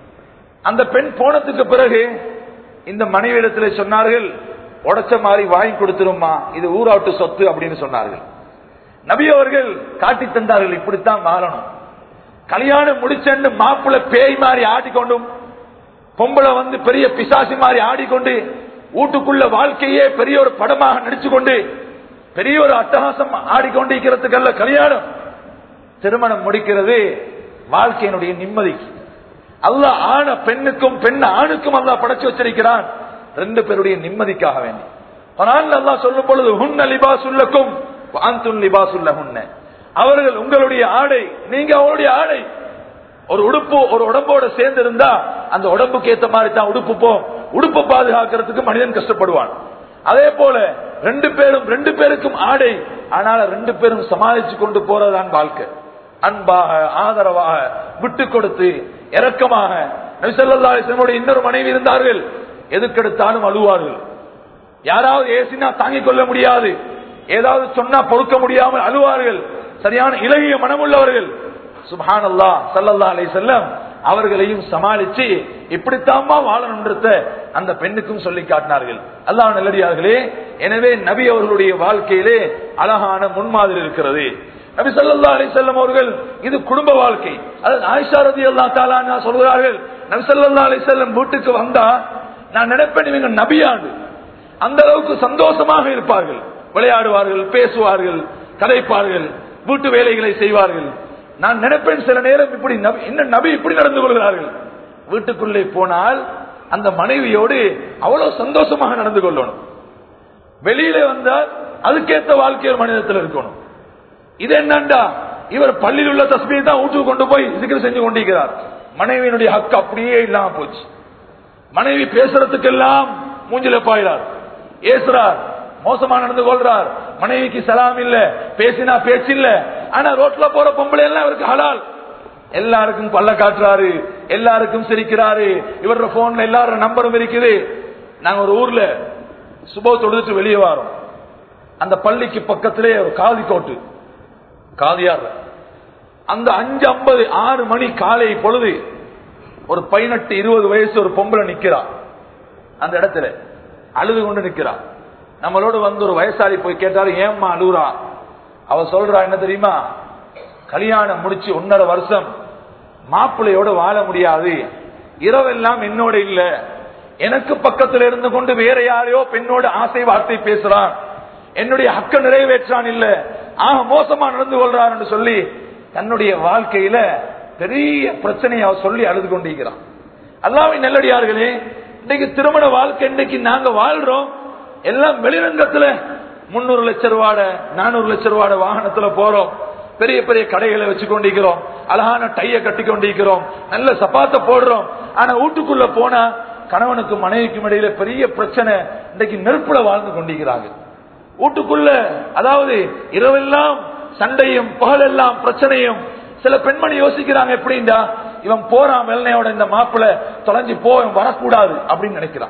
Speaker 2: அந்த பெண் போனதுக்கு பிறகு இந்த மனைவியிடத்துல சொன்னார்கள் உடைச்ச மாதிரி வாங்கி கொடுத்துருமா இது ஊராட்டு சொத்து அப்படின்னு சொன்னார்கள் நபி அவர்கள் காட்டி தந்தார்கள் இப்படித்தான் வாழணும் கல்யாணம் முடிச்சன்னு மாப்பிள்ள பேய் மாதிரி ஆடிக்கொண்டும் பொம்பளை வந்து பெரிய பிசாசி மாதிரி ஆடிக்கொண்டு வீட்டுக்குள்ள வாழ்க்கையே பெரிய ஒரு படமாக நடிச்சு கொண்டு பெரிய ஒரு அட்டகாசம் ஆடிக்கொண்டிருக்கிறதுக்கல்ல கல்யாணம் திருமணம் முடிக்கிறது வாழ்க்கையினுடைய நிம்மதிக்கு அல்லாஹ் ஆண பெண்ணுக்கும் பெண் ஆணுக்கும் அல்லாஹ் படைச்சு வச்சிருக்கிறான் ரெண்டு பேருடைய நிம்மதிக்காக வேண்டி ஆனால் அல்லாஹ் சொல்லும் பொழுது ஹுன்ன லிபாசுல்லக்கும் வாந்துன் லிபாசுல்ல ஹுன்ன அவர்கள் உங்களுடைய ஆடை நீங்க அவருடைய ஆடை ஒரு உடுப்பு ஒரு உடம்போட சேர்ந்து இருந்தா அந்த உடம்புக்கு ஏத்த மாதிரி தான் உடுப்பு போ உடுப்பை பாதுகாக்கிறதுக்கு மனிதன் கஷ்டப்படுவான் அதே போல ரெண்டு பேரும் ரெண்டு பேருக்கும் ஆடை ஆனால் ரெண்டு பேரும் சமாளிச்சு கொண்டு போறதுதான் வாழ்க்கை அன்பாக ஆதரவாக விட்டு கொடுத்து இரக்கமாக நபிசல்லாடைய இன்னொரு மனைவி இருந்தார்கள் எதுக்கெடுத்தாலும் அழுவார்கள் யாராவது ஏசினா தாங்கிக் கொள்ள முடியாது ஏதாவது சொன்னா பொறுக்க முடியாமல் அழுவார்கள் சரியான இலகிய மனமுள்ளவர்கள் சுபான் அல்லா சல்லல்லா அலை செல்லம் அவர்களையும் சமாளிச்சு இப்படித்தாமா வாழணுன்றத அந்த பெண்ணுக்கும் சொல்லி காட்டினார்கள் அல்லாஹ் நல்லடியார்களே எனவே நபி அவர்களுடைய வாழ்க்கையிலே அழகான முன்மாதிரி இருக்கிறது நபி சல்லா அலி செல்லம் அவர்கள் இது குடும்ப வாழ்க்கை அதாவது ஆயிஷா ரதி அல்லா தாலா சொல்கிறார்கள் நபி சல்லா அலி செல்லம் வீட்டுக்கு வந்தா நான் நினைப்பேன் இவங்க நபியாண்டு அந்த அளவுக்கு சந்தோஷமாக இருப்பார்கள் விளையாடுவார்கள் பேசுவார்கள் கதைப்பார்கள் வீட்டு வேலைகளை செய்வார்கள் நான் நினைப்பேன் சில நேரம் இப்படி நபி என்ன நபி இப்படி நடந்து கொள்கிறார்கள் வீட்டுக்குள்ளே போனால் அந்த மனைவியோடு அவ்வளவு சந்தோஷமாக நடந்து கொள்ளணும் வெளியில வந்தால் அதுக்கேற்ற வாழ்க்கை ஒரு மனிதத்தில் இருக்கணும் இது என்னண்டா இவர் பள்ளியில் உள்ள தஸ்மியை தான் வீட்டுக்கு கொண்டு போய் சிக்கல் செஞ்சு கொண்டிருக்கிறார் மனைவியினுடைய ஹக்கு அப்படியே இல்லாம போச்சு மனைவி பேசுறதுக்கெல்லாம் மூஞ்சில பாயிறார் ஏசுறார் மோசமா நடந்து கொள்றார் மனைவிக்கு சலாம் இல்ல பேசினா பேச்சு இல்ல ஆனா ரோட்ல போற பொம்பளை எல்லாம் அவருக்கு ஹலால் எல்லாருக்கும் பல்ல காட்டுறாரு எல்லாருக்கும் சிரிக்கிறாரு இவரோட போன்ல எல்லாரும் நம்பரும் இருக்குது நாங்க ஒரு ஊர்ல சுப தொழுதுட்டு வெளியே வரோம் அந்த பள்ளிக்கு பக்கத்திலே ஒரு காதி கோட்டு காதியார் அந்த அஞ்சு ஐம்பது ஆறு மணி காலை பொழுது ஒரு பதினெட்டு இருபது வயசு ஒரு பொம்பளை நிக்கிறா அந்த இடத்துல அழுது கொண்டு நிக்கிறா நம்மளோட வந்து ஒரு வயசாளி போய் கேட்டாரு ஏம்மா அழுகுறா அவ சொல்றா என்ன தெரியுமா கல்யாணம் முடிச்சு ஒன்னரை வருஷம் மாப்பிள்ளையோட வாழ முடியாது இரவெல்லாம் என்னோட இல்ல எனக்கு பக்கத்துல இருந்து கொண்டு வேற யாரையோ பெண்ணோட ஆசை வார்த்தை பேசுறான் என்னுடைய ஹக்க நிறைவேற்றான் இல்ல ஆக மோசமா நடந்து கொள்றான் என்று சொல்லி தன்னுடைய வாழ்க்கையில பெரிய பிரச்சனையை அவ சொல்லி அழுது கொண்டிருக்கிறான் அல்லாவின் நெல்லடியார்களே இன்னைக்கு திருமண வாழ்க்கை இன்னைக்கு நாங்க வாழ்றோம் எல்லாம் வெளிரங்கத்துல முன்னூறு லட்சம் ரூபாட நானூறு லட்சம் ரூபாட வாகனத்துல போறோம் பெரிய பெரிய கடைகளை வச்சு கொண்டிருக்கிறோம் அழகான டைய கட்டி கொண்டிருக்கிறோம் நல்ல சப்பாத்த போடுறோம் ஆனா வீட்டுக்குள்ள போனா கணவனுக்கு மனைவிக்கும் இடையில பெரிய பிரச்சனை இன்னைக்கு நெருப்புல வாழ்ந்து கொண்டிருக்கிறாங்க வீட்டுக்குள்ள அதாவது இரவெல்லாம் சண்டையும் பகலெல்லாம் பிரச்சனையும் சில பெண்மணி யோசிக்கிறாங்க எப்படின்னா இவன் போறான் வெள்ளையோட இந்த மாப்பிள்ள தொலைஞ்சு போ இவன் வரக்கூடாது அப்படின்னு நினைக்கிறான்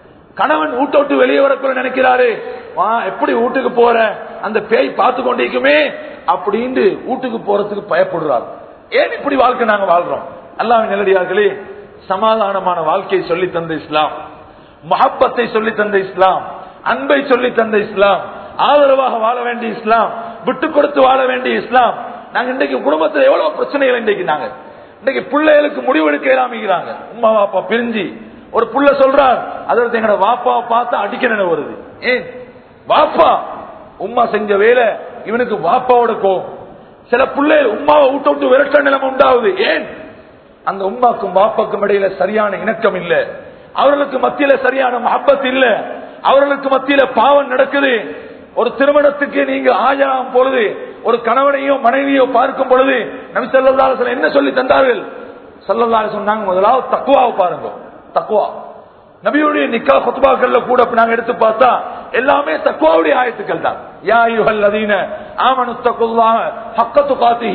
Speaker 2: கணவன் வீட்டை விட்டு வெளியே வரக்குள்ள நினைக்கிறாரு வா எப்படி வீட்டுக்கு போற அந்த பேய் பார்த்து கொண்டிருக்குமே அப்படின்னு வீட்டுக்கு போறதுக்கு பயப்படுறாரு ஏன் இப்படி வாழ்க்கை நாங்க வாழ்றோம் அல்லாஹ் நிலடியார்களே சமாதானமான வாழ்க்கையை சொல்லி தந்த இஸ்லாம் மஹப்பத்தை சொல்லி தந்த இஸ்லாம் அன்பை சொல்லி தந்த இஸ்லாம் ஆதரவாக வாழ வேண்டிய இஸ்லாம் விட்டு கொடுத்து வாழ வேண்டிய இஸ்லாம் நாங்க இன்றைக்கு குடும்பத்தில் எவ்வளவு பிரச்சனைகள் இன்றைக்கு நாங்க இன்னைக்கு பிள்ளைகளுக்கு முடிவெடுக்க இல்லாமிக்கிறாங்க உமா வாப்பா பிரிஞ்சு ஒரு புள்ள சொல்றார் அதற்கு எங்கட வாப்பாவை பார்த்து அடிக்கணும் வருது ஏன் வாப்பா உமா செஞ்ச வேலை இவனுக்கு வாப்பாவோட கோவம் சில பிள்ளைகள் உமாவை விட்டு விட்டு விரட்ட நிலைமை உண்டாகுது ஏன் அந்த உமாக்கும் வாப்பாக்கும் இடையில சரியான இணக்கம் இல்ல அவர்களுக்கு மத்தியில சரியான மஹப்பத் இல்ல அவர்களுக்கு மத்தியில பாவம் நடக்குது ஒரு திருமணத்துக்கு நீங்க ஆஜராகும் பொழுது ஒரு கணவனையோ மனைவியோ பார்க்கும் பொழுது நபி சொல்லா என்ன சொல்லி தந்தார்கள் சொல்லல்லா சொன்னாங்க முதலாவது தக்குவாவை பாருங்க தக்குவா நபியுடைய நிக்கா குத்துபாக்கள்ல கூட நாங்க எடுத்து பார்த்தா எல்லாமே தக்குவாவுடைய ஆயத்துக்கள் தான் யா யுஹல் லதீன ஆமனு தக்குல்லாஹ ஹக்க துகாத்திஹி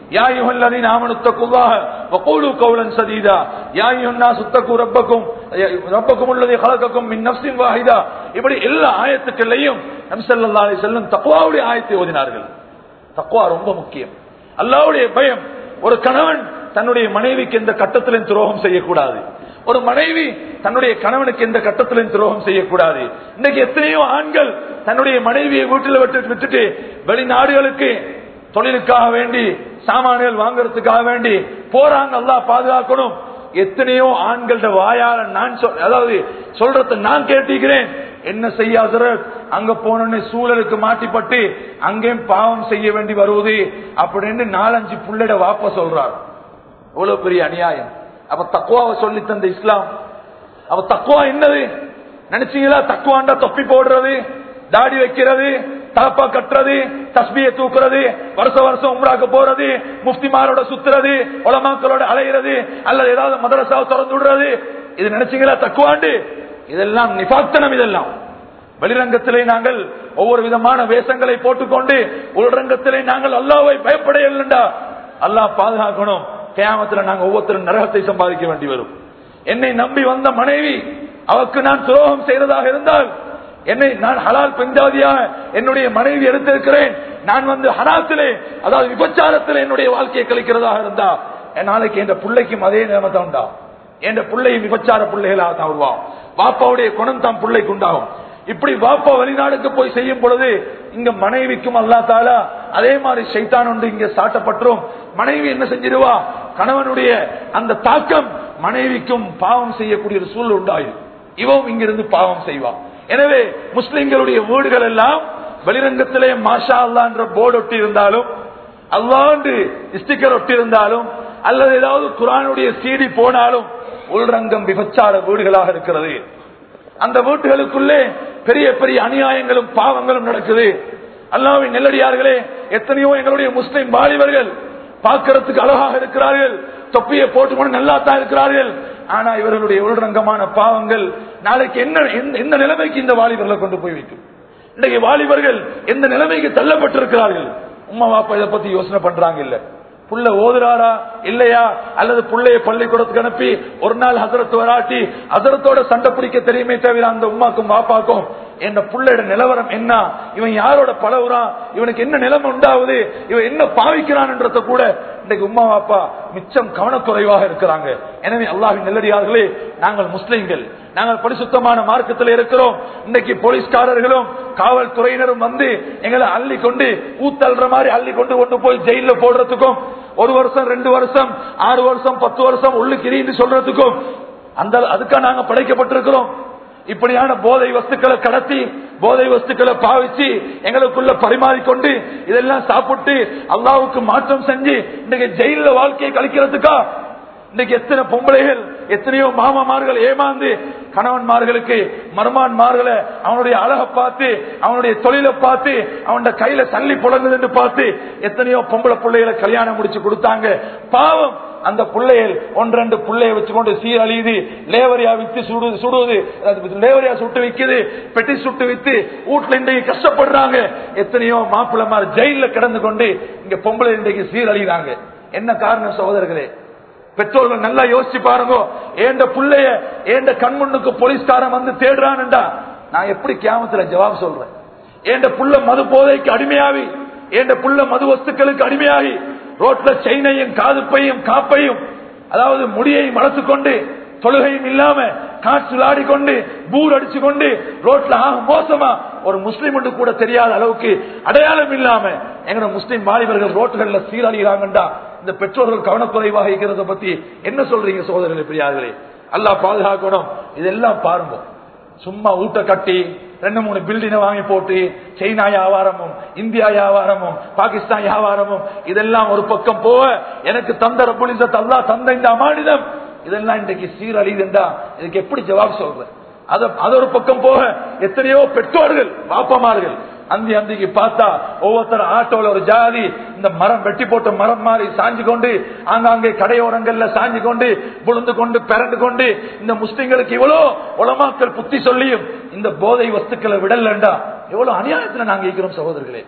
Speaker 2: يا أيها الذين آمنوا اتقوا الله وقولوا قولا سديدا يا أيها الناس اتقوا ربكم ربكم الذي خلقكم من نفس واحدة இப்படி எல்லா ஆயத்துக்களையும் நபி ஸல்லல்லாஹு அலைஹி வஸல்லம் தக்வாவுடைய ஆயத்தை ஓதினார்கள் தக்வா ரொம்ப முக்கியம் அல்லாஹ்வுடைய பயம் ஒரு கணவன் தன்னுடைய மனைவிக்கு எந்த கட்டத்திலும் துரோகம் செய்யக்கூடாது ஒரு மனைவி தன்னுடைய கணவனுக்கு எந்த கட்டத்திலும் துரோகம் செய்யக்கூடாது இன்னைக்கு எத்தனையோ ஆண்கள் தன்னுடைய மனைவியை வீட்டில் விட்டு விட்டுட்டு வெளிநாடுகளுக்கு தொழிலுக்காக வேண்டி சாமான்கள் வாங்குறதுக்காக வேண்டி போறாங்க அல்லாஹ் பாதுகாக்கணும் எத்தனையோ ஆண்களோட வாயால நான் சொல் அதாவது சொல்றத நான் கேட்டிருக்கிறேன் என்ன செய்யாத அங்க போனோன்னு சூழலுக்கு மாட்டிப்பட்டு அங்கேயும் பாவம் செய்ய வேண்டி வருவது அப்படின்னு நாலஞ்சு புள்ளைட வாப்ப சொல்றார் இவ்வளவு பெரிய அநியாயம் அப்ப தக்குவாவை சொல்லி தந்த இஸ்லாம் அப்ப தக்குவா என்னது நினைச்சீங்களா தக்குவாண்டா தொப்பி போடுறது தாடி வைக்கிறது தலப்பா கட்டுறது தஸ்பியை தூக்குறது வருஷ வருஷம் உம்ராக்கு போறது முஃப்திமாரோட சுத்துறது உலமாக்களோட அலைகிறது அல்லது ஏதாவது மதரசாவை திறந்து விடுறது இது நினைச்சீங்களா தக்குவாண்டு இதெல்லாம் நிபாத்தனம் இதெல்லாம் வெளிரங்கத்திலே நாங்கள் ஒவ்வொரு விதமான வேஷங்களை போட்டுக்கொண்டு உள்ரங்கத்திலே நாங்கள் அல்லாவை பயப்படையல்லண்டா அல்லாஹ் பாதுகாக்கணும் கேமத்துல நாங்க ஒவ்வொருத்தரும் நரகத்தை சம்பாதிக்க வேண்டி வரும் என்னை நம்பி வந்த மனைவி அவருக்கு நான் துரோகம் செய்யறதாக இருந்தால் என்னை நான் ஹலால் பெஞ்சாதியாக என்னுடைய மனைவி எடுத்திருக்கிறேன் நான் வந்து ஹராத்திலே அதாவது விபச்சாரத்தில் என்னுடைய வாழ்க்கையை கழிக்கிறதாக இருந்தா நாளைக்கு என் பிள்ளைக்கும் அதே நிலைமை தான் உண்டா என் பிள்ளையும் விபச்சார பிள்ளைகளாக தான் உருவாகும் வாப்பாவுடைய குணம் தான் பிள்ளைக்கு உண்டாகும் இப்படி வாப்பா வெளிநாடுக்கு போய் செய்யும் பொழுது இங்க மனைவிக்கும் அல்லா தாலா அதே மாதிரி சைத்தான் ஒன்று இங்க சாட்டப்பட்டுரும் மனைவி என்ன செஞ்சிருவா கணவனுடைய அந்த தாக்கம் மனைவிக்கும் பாவம் செய்யக்கூடிய ஒரு சூழல் உண்டாயிரும் இவன் இங்கிருந்து பாவம் செய்வான் எனவே முஸ்லிம்களுடைய வீடுகள் எல்லாம் வெளிரங்கத்திலே மாஷா அல்லா என்ற போர்டு ஒட்டி இருந்தாலும் அல்லாண்டு ஸ்டிக்கர் ஒட்டி இருந்தாலும் அல்லது ஏதாவது குரானுடைய சீடி போனாலும் உள்ரங்கம் விபச்சார வீடுகளாக இருக்கிறது அந்த வீட்டுகளுக்குள்ளே பெரிய பெரிய அநியாயங்களும் பாவங்களும் நடக்குது அல்லாவின் நெல்லடியார்களே எத்தனையோ எங்களுடைய முஸ்லிம் வாலிபர்கள் பார்க்கறதுக்கு அழகாக இருக்கிறார்கள் தொப்பியை போட்டுக்கொண்டு நல்லா தான் இருக்கிறார்கள் ஆனா இவர்களுடைய உள்ரங்கமான பாவங்கள் நாளைக்கு என்ன எந்த- எந்த நிலைமைக்கு இந்த வாலிபர்களை கொண்டு போய் வைக்கும் இன்றைக்கு வாலிபர்கள் எந்த நிலைமைக்கு தள்ளப்பட்டிருக்கிறார்கள் உம்மா வாப்பா இதை பத்தி யோசனை பண்றாங்க இல்ல புள்ள ஓதுறாரா இல்லையா அல்லது புள்ளைய பள்ளிக்கூடத்துக்கு அனுப்பி ஒரு நாள் ஹசரத்து வராட்டி ஹசரத்தோட சண்டை பிடிக்க தெரியுமே தவிர அந்த உமாக்கும் வாப்பாக்கும் என்ன புள்ளையோட நிலவரம் என்ன இவன் யாரோட பழகுறான் இவனுக்கு என்ன நிலைமை உண்டாகுது இவன் என்ன பாவிக்கிறான்ன்றத கூட இன்னைக்கு உமா வாப்பா மிச்சம் கவனக்குறைவாக இருக்கிறாங்க எனவே அல்லாஹின் நெல்லடியார்களே நாங்கள் முஸ்லிம்கள் நாங்கள் பரிசுத்தமான மார்க்கத்தில் இருக்கிறோம் இன்னைக்கு போலீஸ்காரர்களும் காவல்துறையினரும் வந்து எங்களை அள்ளி கொண்டு ஊத்தல்ற மாதிரி அள்ளி கொண்டு கொண்டு போய் ஜெயில போடுறதுக்கும் ஒரு வருஷம் ரெண்டு வருஷம் ஆறு வருஷம் பத்து வருஷம் உள்ளுக்கிரின்னு சொல்றதுக்கும் அந்த அதுக்காக நாங்க படைக்கப்பட்டிருக்கிறோம் இப்படியான போதை வஸ்துக்களை கடத்தி போதை வஸ்துக்களை பாவிச்சு எங்களுக்குள்ள பரிமாறிக்கொண்டு இதெல்லாம் சாப்பிட்டு அல்லாவுக்கு மாற்றம் செஞ்சு இன்னைக்கு ஜெயில வாழ்க்கையை கழிக்கிறதுக்கா இன்னைக்கு எத்தனை பொம்பளைகள் எத்தனையோ மாமாமார்கள் ஏமாந்து கணவன்மார்களுக்கு மருமான்மார்களை அவனுடைய அழகை பார்த்து அவனுடைய தொழிலை பார்த்து அவனோட கையில சல்லி புழங்குது என்று பார்த்து எத்தனையோ பொம்பளை பிள்ளைகளை கல்யாணம் முடிச்சு கொடுத்தாங்க பாவம் அந்த பிள்ளைகள் ஒன்றெண்டு பிள்ளைய வச்சுக்கொண்டு சீரழியுது லேவரியா வித்து சுடுது சுடுவது அது லேவரியா சுட்டு விக்குது பெட்டி சுட்டு வித்து வீட்டுல இன்றைக்கு கஷ்டப்படுறாங்க எத்தனையோ மாப்பிள்ளமார் ஜெயில கிடந்து கொண்டு இங்க பொம்பளை இன்றைக்கு சீரழிகிறாங்க என்ன காரணம் சகோதரர்களே பெற்றோர்கள் நல்லா யோசிச்சு பாருங்க ஏண்ட புள்ளைய ஏண்ட கண்முன்னுக்கு போலீஸ்காரன் வந்து தேடுறான்டா நான் எப்படி கியாமத்துல ஜவாப் சொல்றேன் ஏண்ட புள்ள மது போதைக்கு அடிமையாகி ஏண்ட புள்ள மது வஸ்துக்களுக்கு அடிமையாகி ரோட்ல செயினையும் காதுப்பையும் காப்பையும் அதாவது முடியையும் வளர்த்து கொண்டு தொழுகையும் இல்லாம காற்று ஆடிக்கொண்டு பூர் அடிச்சு கொண்டு ரோட்ல ஆக மோசமா ஒரு முஸ்லீம் கூட தெரியாத அளவுக்கு அடையாளம் இல்லாம எங்க முஸ்லீம் வாலிபர்கள் ரோட்டுகள்ல சீரழிகிறாங்கண்டா இந்த பெற்றோர்கள் கவனக்குறைவாக இருக்கிறத பத்தி என்ன சொல்றீங்க சோதரர்களே பெரியார்களே அல்லாஹ் பாதுகாக்கணும் இதெல்லாம் பாருங்க சும்மா ஊட்ட கட்டி ரெண்டு மூணு பில்டிங்கை வாங்கி போட்டு சைனா வியாபாரமும் இந்தியா வியாபாரமும் பாகிஸ்தான் வியாபாரமும் இதெல்லாம் ஒரு பக்கம் போக எனக்கு தந்த ரப்புலிசத் அல்லா தந்த இந்த அமானிதம் இதெல்லாம் இன்றைக்கு சீரழிதுண்டா இதுக்கு எப்படி ஜவாப் சொல்றேன் அது அது ஒரு பக்கம் போக எத்தனையோ பெற்றோர்கள் பாப்பமார்கள் அந்தி அந்திக்கு பார்த்தா ஒவ்வொருத்தர் ஆட்டோல ஒரு ஜாதி இந்த மரம் வெட்டி போட்ட மரம் மாதிரி சாஞ்சு கொண்டு ஆங்காங்கே கடையோரங்கள்ல சாஞ்சு கொண்டு புழுந்து கொண்டு பிறண்டு கொண்டு இந்த முஸ்லிம்களுக்கு இவ்வளோ உலமாக்கள் புத்தி சொல்லியும் இந்த போதை வஸ்துக்களை விடலண்டா எவ்வளவு அநியாயத்துல நாங்க இருக்கிறோம் சகோதரர்களே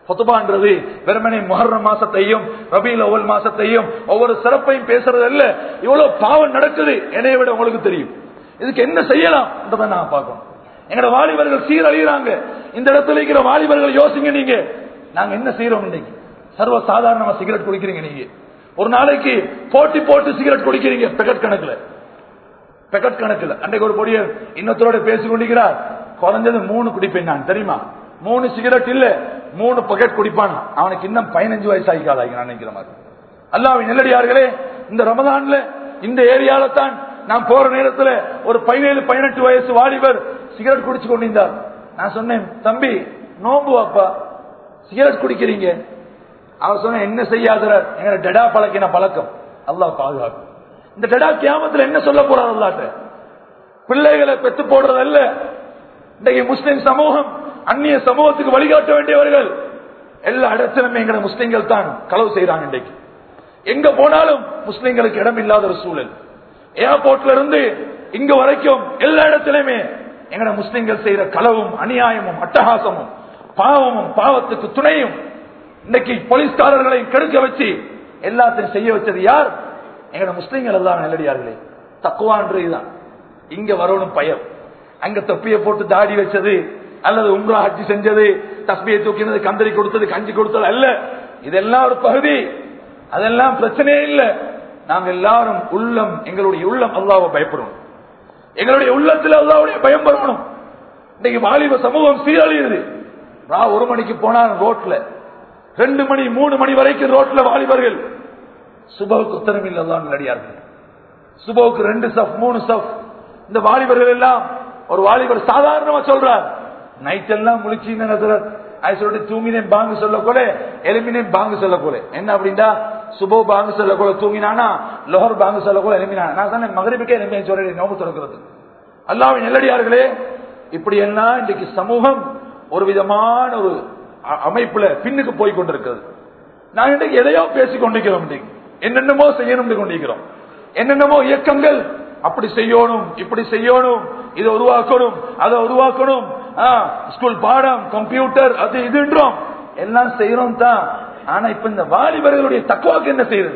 Speaker 2: பொத்துபான்றது வெறுமனை முஹர்ர மாசத்தையும் ரபியில் ஒவ்வொரு மாசத்தையும் ஒவ்வொரு சிறப்பையும் பேசுறது அல்ல இவ்வளவு பாவம் நடக்குது என்னைய விட உங்களுக்கு தெரியும் இதுக்கு என்ன செய்யலாம் நான் பார்க்கணும் எங்கட வாலிபர்கள் சீரழிகிறாங்க இந்த இடத்துல இருக்கிற வாலிபர்கள் யோசிங்க நீங்க நாங்க என்ன செய்யறோம் இன்னைக்கு சர்வ சாதாரணமா சிகரெட் குடிக்கிறீங்க நீங்க ஒரு நாளைக்கு போட்டி போட்டு சிகரெட் குடிக்கிறீங்க பெக்கெட் கணக்குல பெக்கெட் கணக்குல அன்றைக்கு ஒரு பொடியர் இன்னொருத்தரோட பேசி கொண்டிருக்கிறார் குறைஞ்சது மூணு குடிப்பேன் நான் தெரியுமா மூணு சிகரெட் இல்ல மூணு பக்கெட் குடிப்பான் அவனுக்கு இன்னும் பதினஞ்சு வயசு ஆகிக்காதாங்க நான் நினைக்கிற மாதிரி அல்லாவின் நெல்லடியார்களே இந்த ரமதான்ல இந்த ஏரியால தான் நான் போற நேரத்துல ஒரு பதினேழு பதினெட்டு வயசு வாலிபர் சிகரெட் குடிச்சு கொண்டிருந்தார் நான் சொன்னேன் தம்பி நோம்பு அப்பா சிகரெட் குடிக்கிறீங்க அவர் சொன்ன என்ன செய்யாதவர் எங்க டெடா பழக்கின பழக்கம் அல்லாஹ் பாதுகாக்கும் இந்த டெடா கியாமத்துல என்ன சொல்ல போறார் அல்லாட்ட பிள்ளைகளை பெத்து போடுறது அல்ல இன்றைக்கு முஸ்லிம் சமூகம் அந்நிய சமூகத்துக்கு வழிகாட்ட வேண்டியவர்கள் எல்லா இடத்திலுமே எங்களை முஸ்லிம்கள் தான் களவு செய்யறாங்க இன்றைக்கு எங்க போனாலும் முஸ்லிம்களுக்கு இடம் இல்லாத ஒரு சூழல் ஏர்போர்ட்ல இருந்து இங்க வரைக்கும் எல்லா இடத்திலுமே எங்கட முஸ்லிம்கள் செய்யற களவும் அநியாயமும் அட்டகாசமும் பாவமும் பாவத்துக்கு துணையும் இன்னைக்கு போலீஸ்காரர்களை கெடுக்க வச்சு எல்லாத்தையும் செய்ய வச்சது யார் எங்கட முஸ்லிம்கள் எல்லாம் நல்லடியார்களே தக்குவான்றதுதான் இங்க வரணும் பயம் அங்க தொப்பியை போட்டு தாடி வச்சது அல்லது உம்ரா ஹஜ்ஜி செஞ்சது தஸ்பியை தூக்கினது கந்தரி கொடுத்தது கஞ்சி கொடுத்தது அல்ல இதெல்லாம் ஒரு பகுதி அதெல்லாம் பிரச்சனையே இல்லை நாங்க எல்லாரும் உள்ளம் எங்களுடைய உள்ளம் அல்லாவை பயப்படணும் எங்களுடைய உள்ளத்தில் அல்லாவுடைய பயம் வரணும் இன்னைக்கு வாலிப சமூகம் சீரழியுது நான் ஒரு மணிக்கு போனான் ரோட்ல ரெண்டு மணி மூணு மணி வரைக்கும் ரோட்ல வாலிபர்கள் சுபவுக்கு உத்தரவு இல்லதான் நடிகார்கள் சுபவுக்கு ரெண்டு சஃப் மூணு சஃப் இந்த வாலிபர்கள் எல்லாம் ஒரு வாலிபர் சாதாரணமா சொல்றார் நைட் எல்லாம் முழிச்சின்னு அது சொல்லிட்டு தூங்கினேன் பாங்கு சொல்ல கூட எலுமினேன் பாங்கு சொல்ல கூட என்ன அப்படின்னா சுபோ பாங்கு சொல்ல கூட தூங்கினானா லோஹர் பாங்கு சொல்ல கூட எலுமினா நான் சொன்னேன் மகரிப்புக்கே எலுமையை சொல்ல நோம்பு திறக்கிறது அல்லாவின் நெல்லடியார்களே இப்படி எல்லாம் இன்றைக்கு சமூகம் ஒரு விதமான ஒரு அமைப்புல பின்னுக்கு போய் கொண்டிருக்கிறது நான் இன்றைக்கு எதையோ பேசிக் கொண்டிருக்கிறோம் இன்றைக்கு என்னென்னமோ செய்யணும் கொண்டிருக்கிறோம் என்னென்னமோ இயக்கங்கள் அப்படி செய்யணும் இப்படி செய்யணும் இதை உருவாக்கணும் அதை உருவாக்கணும் ஸ்கூல் பாடம் கம்ப்யூட்டர் அது இதுன்றோம் எல்லாம் செய்யறோம் தான் ஆனா இப்ப இந்த வாலிபர்களுடைய தக்குவாக்கு என்ன செய்யறது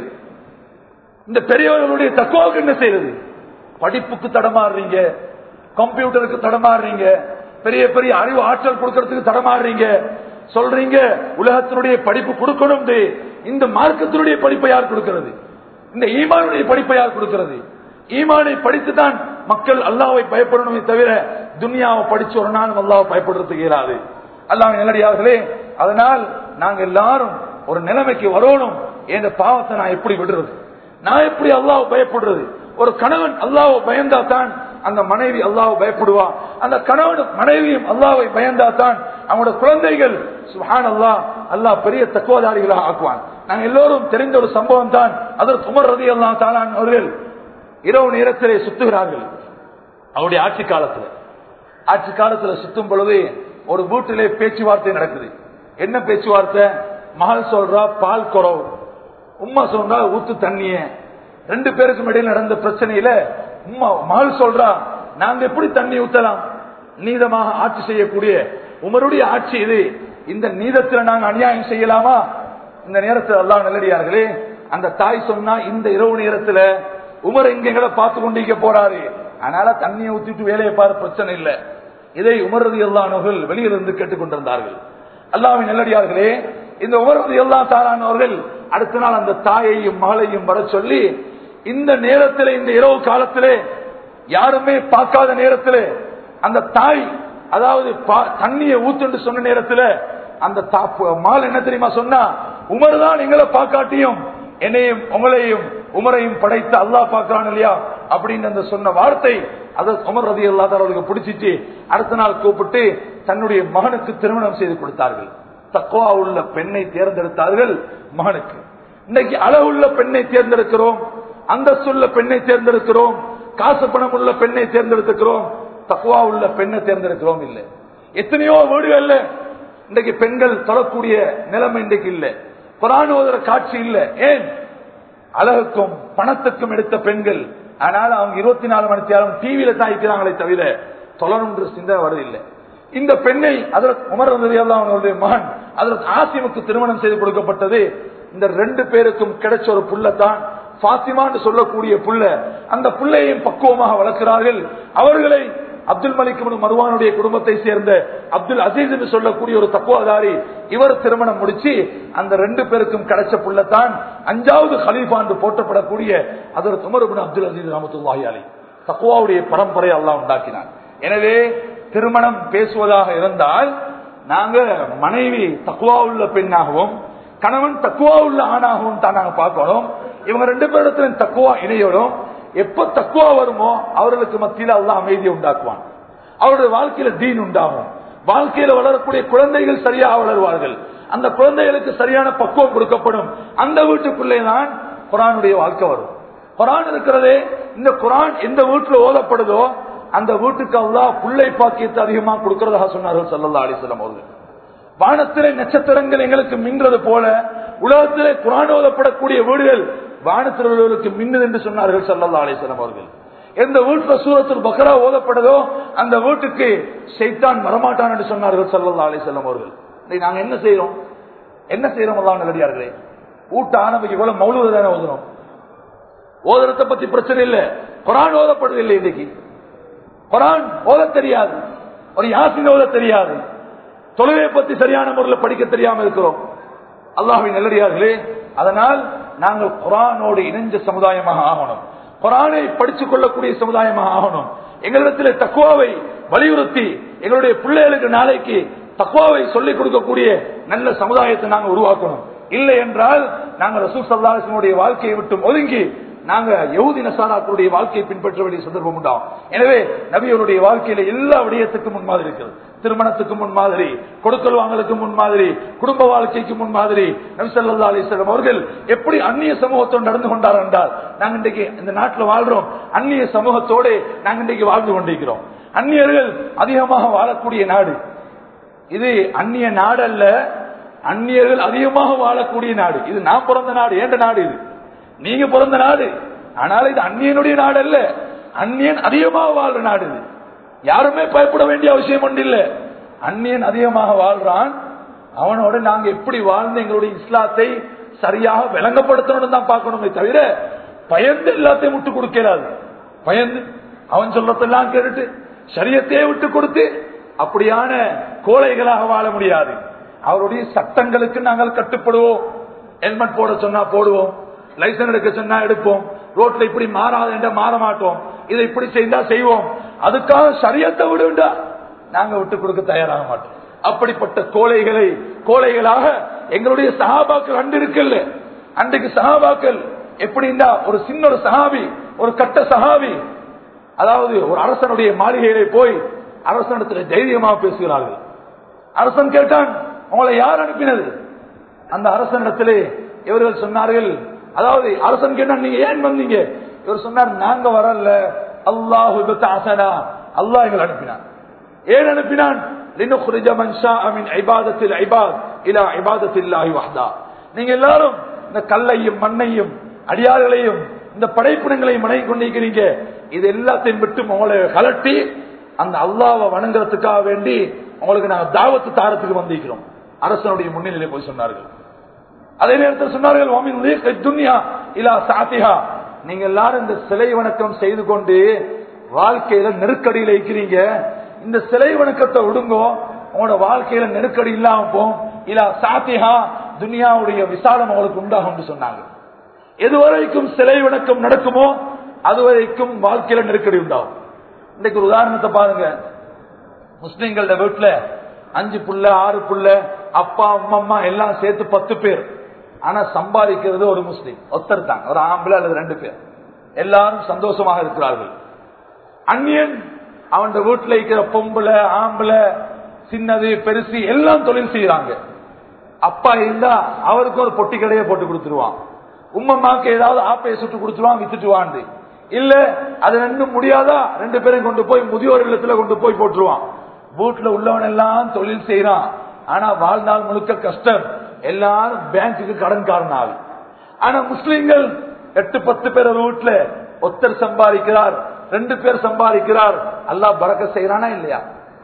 Speaker 2: இந்த பெரியவர்களுடைய தக்குவாக்கு என்ன செய்யறது படிப்புக்கு தடமாறுறீங்க கம்ப்யூட்டருக்கு தடமாறுறீங்க பெரிய பெரிய அறிவு ஆற்றல் கொடுக்கறதுக்கு தடமாறுறீங்க சொல்றீங்க உலகத்தினுடைய படிப்பு கொடுக்கணும் இந்த மார்க்கத்தினுடைய படிப்பை யார் கொடுக்கிறது இந்த ஈமானுடைய படிப்பை யார் கொடுக்கிறது ஈமானை படித்துதான் மக்கள் அல்லாவை பயப்படணுமே தவிர துனியாவை படிச்சு ஒரு நாள் அல்லாவை பயப்படுறதுக்கு இயலாது அல்லாஹ் நிலடியார்களே அதனால் நாங்க எல்லாரும் ஒரு நிலைமைக்கு வரணும் என்ற பாவத்தை நான் எப்படி விடுறது நான் எப்படி அல்லாவை பயப்படுறது ஒரு கணவன் அல்லாவை பயந்தா தான் அந்த மனைவி அல்லாவை பயப்படுவா அந்த கணவன் மனைவியும் அல்லாவை பயந்தா தான் அவனோட குழந்தைகள் சுஹான் அல்லா அல்லாஹ் பெரிய தக்குவதாரிகளாக ஆக்குவான் நாங்க எல்லோரும் தெரிந்த ஒரு சம்பவம் தான் அதற்கு உமர் ரதி அல்லா தாலான் அவர்கள் இரவு நேரத்திலே சுத்துகிறார்கள் அவருடைய ஆட்சி காலத்துல ஆட்சி காலத்துல சுத்தும் பொழுது ஒரு வீட்டிலே பேச்சுவார்த்தை நடக்குது என்ன பேச்சுவார்த்தை மகள் சொல்றா பால் குறவு உம்மா சொல்றா ஊத்து தண்ணிய ரெண்டு பேருக்கும் இடையில் நடந்த பிரச்சனையில உம்மா மகள் சொல்றா நாங்க எப்படி தண்ணி ஊத்தலாம் நீதமாக ஆட்சி செய்யக்கூடிய உமருடைய ஆட்சி இது இந்த நீதத்துல நாங்க அநியாயம் செய்யலாமா இந்த நேரத்தில் எல்லாம் நல்லடியார்களே அந்த தாய் சொன்னா இந்த இரவு நேரத்துல உமர் எங்க எங்களை பார்த்து கொண்டிருக்க போறாரு அதனால தண்ணியை ஊத்திட்டு வேலையை பாரு பிரச்சனை இல்லை இதை உமரது எல்லானவர்கள் வெளியிலிருந்து கேட்டுக்கொண்டிருந்தார்கள் அல்லாவின் நல்லடியார்களே இந்த உமரது எல்லா தாரானவர்கள் அடுத்த நாள் அந்த தாயையும் மகளையும் வர சொல்லி இந்த நேரத்தில் இந்த இரவு காலத்திலே யாருமே பார்க்காத நேரத்தில் அந்த தாய் அதாவது தண்ணியை ஊத்துன்னு சொன்ன நேரத்தில் அந்த மால் என்ன தெரியுமா சொன்னா உமர் தான் எங்களை பார்க்காட்டியும் என்னையும் உங்களையும் உமரையும் படைத்து அல்லா பார்க்கிறான் இல்லையா அப்படின்னு அந்த சொன்ன வார்த்தை அதை உமர் ரதி அல்லா அவர்களுக்கு பிடிச்சிச்சு அடுத்த நாள் கூப்பிட்டு தன்னுடைய மகனுக்கு திருமணம் செய்து கொடுத்தார்கள் தக்குவா உள்ள பெண்ணை தேர்ந்தெடுத்தார்கள் மகனுக்கு இன்னைக்கு அளவுள்ள பெண்ணை தேர்ந்தெடுக்கிறோம் அந்தஸ்துள்ள பெண்ணை தேர்ந்தெடுக்கிறோம் காசு பணம் உள்ள பெண்ணை தேர்ந்தெடுத்துக்கிறோம் தக்குவா உள்ள பெண்ணை தேர்ந்தெடுக்கிறோம் இல்லை எத்தனையோ வீடுகள்ல இன்றைக்கு பெண்கள் தொடக்கூடிய நிலைமை இன்றைக்கு இல்லை குரான் ஓதுற காட்சி இல்லை ஏன் அழகுக்கும் பணத்துக்கும் எடுத்த பெண்கள் ஆனால் அவங்க இருபத்தி நாலு மணி நேரம் டிவியில தான் இருக்கிறாங்களே தவிர தொழணுன்ற சிந்தனை வருது இல்லை இந்த பெண்ணை அதற்கு உமர் ரலியல்லாஹு அவர்களுடைய மகன் அதற்கு ஆசிமுக்கு திருமணம் செய்து கொடுக்கப்பட்டது இந்த ரெண்டு பேருக்கும் கிடைச்ச ஒரு புள்ளத்தான் பாத்திமான்னு சொல்லக்கூடிய புள்ள அந்த புள்ளையையும் பக்குவமாக வளர்க்கிறார்கள் அவர்களை அப்துல் மலிக் இப்னு மருவானுடைய குடும்பத்தை சேர்ந்த அப்துல் அசீஸ் என்று சொல்லக்கூடிய ஒரு தக்குவாதாரி இவர் திருமணம் முடிச்சு அந்த ரெண்டு பேருக்கும் கிடைச்ச புள்ளத்தான் அஞ்சாவது ஹலீஃபா என்று போற்றப்படக்கூடிய அதற்கு உமர் இப்னு அப்துல் அசீஸ் ரஹமத்துல்லாஹி அலி தக்குவாவுடைய பரம்பரை அல்லாஹ் உண்டாக்கினான் எனவே திருமணம் பேசுவதாக இருந்தால் நாங்க மனைவி தக்குவா உள்ள பெண்ணாகவும் கணவன் தக்குவா உள்ள ஆணாகவும் தான் நாங்க பார்க்கணும் இவங்க ரெண்டு பேரிடத்துல தக்குவா இணையோடும் எப்ப தக்குவா வருமோ அவர்களுக்கு மத்தியில் அல்லாஹ் அமைதியை உண்டாக்குவான் அவருடைய வாழ்க்கையில தீன் உண்டாகும் வாழ்க்கையில வளரக்கூடிய குழந்தைகள் சரியாக வளருவார்கள் அந்த குழந்தைகளுக்கு சரியான பக்குவம் கொடுக்கப்படும் அந்த வீட்டுக்குள்ளே தான் குரானுடைய வாழ்க்கை வரும் குரான் இருக்கிறதே இந்த குரான் எந்த வீட்டுல ஓதப்படுதோ அந்த வீட்டுக்கு அல்லாஹ் புள்ளை பாக்கியத்தை அதிகமா கொடுக்கிறதாக சொன்னார்கள் சல்லல்லா அலிஸ்லாம் அவர்கள் வானத்திலே நட்சத்திரங்கள் எங்களுக்கு மின்றது போல உலகத்திலே குரான் ஓதப்படக்கூடிய வீடுகள் வானத்திற்கு மின்னுது என்று சொன்னார்கள் சல்லல்லா அலிஸ்லாம் அவர்கள் எந்த வீட்டுல சூரத்தில் பக்ரா ஓதப்படுதோ அந்த வீட்டுக்கு செய்தான் வரமாட்டான் என்று சொன்னார்கள் சல்லல்லா அலிஸ்லாம் அவர்கள் இதை நாங்க என்ன செய்யறோம் என்ன செய்யறோம் எல்லாம் நல்லடியார்களே ஊட்ட ஆரம்பிக்க போல மௌலுவ தானே ஓதுறோம் ஓதுறத பத்தி பிரச்சனை இல்லை குரான் ஓதப்படுது இல்லை இன்னைக்கு குரான் ஓத தெரியாது ஒரு யாசின் ஓத தெரியாது தொழுவை பத்தி சரியான முறையில் படிக்க தெரியாம இருக்கிறோம் அல்லாஹின் நல்லடியார்களே அதனால் நாங்கள் குரானோடு இணைஞ்ச சமுதாயமாக ஆகணும் குரானை படித்துக் கொள்ளக்கூடிய சமுதாயமாக ஆகணும் எங்களிடத்தில் தக்குவாவை வலியுறுத்தி எங்களுடைய பிள்ளைகளுக்கு நாளைக்கு தக்குவாவை சொல்லிக் கொடுக்கக்கூடிய நல்ல சமுதாயத்தை நாங்கள் உருவாக்கணும் இல்லை என்றால் நாங்கள் ரசூல் சல்லாசனுடைய வாழ்க்கையை விட்டு ஒதுங்கி நாங்க யகுதி நசாராக்களுடைய வாழ்க்கையை பின்பற்ற வேண்டிய சந்தர்ப்பம் உண்டாகும் எனவே நபியருடைய வாழ்க்கையில எல்லா விடயத்துக்கும் முன்மாதிரி இருக்கிறது திருமணத்துக்கு முன்மாதிரி கொடுக்கல் வாங்கலுக்கு முன்மாதிரி குடும்ப வாழ்க்கைக்கு முன்மாதிரி நபி சல்லா அலிஸ்லாம் அவர்கள் எப்படி அந்நிய சமூகத்தோடு நடந்து கொண்டார் என்றால் நாங்க இன்றைக்கு இந்த நாட்டில் வாழ்றோம் அந்நிய சமூகத்தோடு நாங்க இன்றைக்கு வாழ்ந்து கொண்டிருக்கிறோம் அந்நியர்கள் அதிகமாக வாழக்கூடிய நாடு இது அந்நிய நாடு அல்ல அந்நியர்கள் அதிகமாக வாழக்கூடிய நாடு இது நான் பிறந்த நாடு ஏண்ட நாடு இது நீங்க பிறந்த நாடு ஆனால் இது அந்நியனுடைய நாடு அல்ல அந்நியன் அதிகமாக வாழ்ற நாடு இது யாருமே பயப்பட வேண்டிய அவசியம் ஒன்று இல்ல அந்நியன் அதிகமாக வாழ்றான் அவனோட நாங்க எப்படி வாழ்ந்து எங்களுடைய இஸ்லாத்தை சரியாக விளங்கப்படுத்தணும் தான் பார்க்கணுமே தவிர பயந்து எல்லாத்தையும் விட்டு கொடுக்கிறாரு பயந்து அவன் சொல்றதெல்லாம் கேட்டுட்டு சரியத்தையே விட்டு கொடுத்து அப்படியான கோழைகளாக வாழ முடியாது அவருடைய சட்டங்களுக்கு நாங்கள் கட்டுப்படுவோம் ஹெல்மெட் போட சொன்னா போடுவோம் லைசன்ஸ் எடுக்க சொன்னா எடுப்போம் ரோட்ல இப்படி மாறாது என்ற மாற மாட்டோம் இதை இப்படி செய்தா செய்வோம் அதுக்காக சரியத்தை விடுண்டா நாங்க விட்டு கொடுக்க தயாராக மாட்டோம் அப்படிப்பட்ட கோழைகளை கோழைகளாக எங்களுடைய சகாபாக்கள் அண்டு இருக்குல்ல அன்றைக்கு சகாபாக்கள் எப்படின்னா ஒரு சின்ன ஒரு சகாவி ஒரு கட்ட சகாவி அதாவது ஒரு அரசனுடைய மாளிகையிலே போய் அரசனிடத்துல தைரியமாக பேசுகிறார்கள் அரசன் கேட்டான் உங்களை யார் அனுப்பினது அந்த அரசனிடத்திலே இவர்கள் சொன்னார்கள் அதாவது அரசன் கேட்டா நீங்க ஏன் வந்தீங்க இவர் சொன்னார் நாங்க வரல அல்லாஹு அல்லாஹ் எங்களை அனுப்பினான் ஏன் அனுப்பினான் நீங்க எல்லாரும் இந்த கல்லையும் மண்ணையும் அடியார்களையும் இந்த படைப்பினங்களையும் மனை கொண்டிருக்கிறீங்க இது எல்லாத்தையும் விட்டு உங்களை கலட்டி அந்த அல்லாவை வணங்குறதுக்காக வேண்டி உங்களுக்கு நாங்க தாவத்து தாரத்துக்கு வந்திருக்கிறோம் அரசனுடைய முன்னிலையில போய் சொன்னார்கள் அதே நேரத்தில் சொன்னார்கள் துன்யா இலா சாத்திகா நீங்க எல்லாரும் இந்த சிலை வணக்கம் செய்து கொண்டு வாழ்க்கையில நெருக்கடியில இருக்கிறீங்க இந்த சிலை வணக்கத்தை விடுங்கோ உங்களோட வாழ்க்கையில நெருக்கடி இல்லாம போம் இல்ல சாத்திகா துனியாவுடைய விசாலம் உங்களுக்கு உண்டாகும் சொன்னாங்க எதுவரைக்கும் சிலை வணக்கம் நடக்குமோ அதுவரைக்கும் வாழ்க்கையில நெருக்கடி உண்டாகும் இன்னைக்கு ஒரு உதாரணத்தை பாருங்க முஸ்லிம்கள வீட்டுல அஞ்சு புள்ள ஆறு புள்ள அப்பா அம்மா எல்லாம் சேர்த்து பத்து பேர் ஆனா சம்பாதிக்கிறது ஒரு முஸ்லீம் ஒத்தர் தான் ஒரு ஆம்பளை அல்லது ரெண்டு பேர் எல்லாரும் சந்தோஷமாக இருக்கிறார்கள் அந்நியன் அவன் வீட்டுல இருக்கிற பொம்பளை ஆம்பளை சின்னது பெருசு எல்லாம் தொழில் செய்யறாங்க அப்பா இருந்தா அவருக்கு ஒரு பொட்டி கடையை போட்டு கொடுத்துருவான் உம்மம்மாக்கு ஏதாவது ஆப்பையை சுட்டு கொடுத்துருவான் வித்துட்டு வாண்டு இல்ல அது ரெண்டும் முடியாதா ரெண்டு பேரும் கொண்டு போய் முதியோர் இல்லத்துல கொண்டு போய் போட்டுருவான் வீட்டுல உள்ளவன் எல்லாம் தொழில் செய்யறான் ஆனா வாழ்நாள் முழுக்க கஷ்டம் எல்லாரும் பேங்குக்கு கடன்காரன் ஆகி ஆனா முஸ்லிம்கள் எட்டு பத்து பேர் ஒரு வீட்டுல ஒத்தர் சம்பாதிக்கிறார் ரெண்டு பேர் சம்பாதிக்கிறார் அல்லா பறக்க செய்யறானா இல்லையா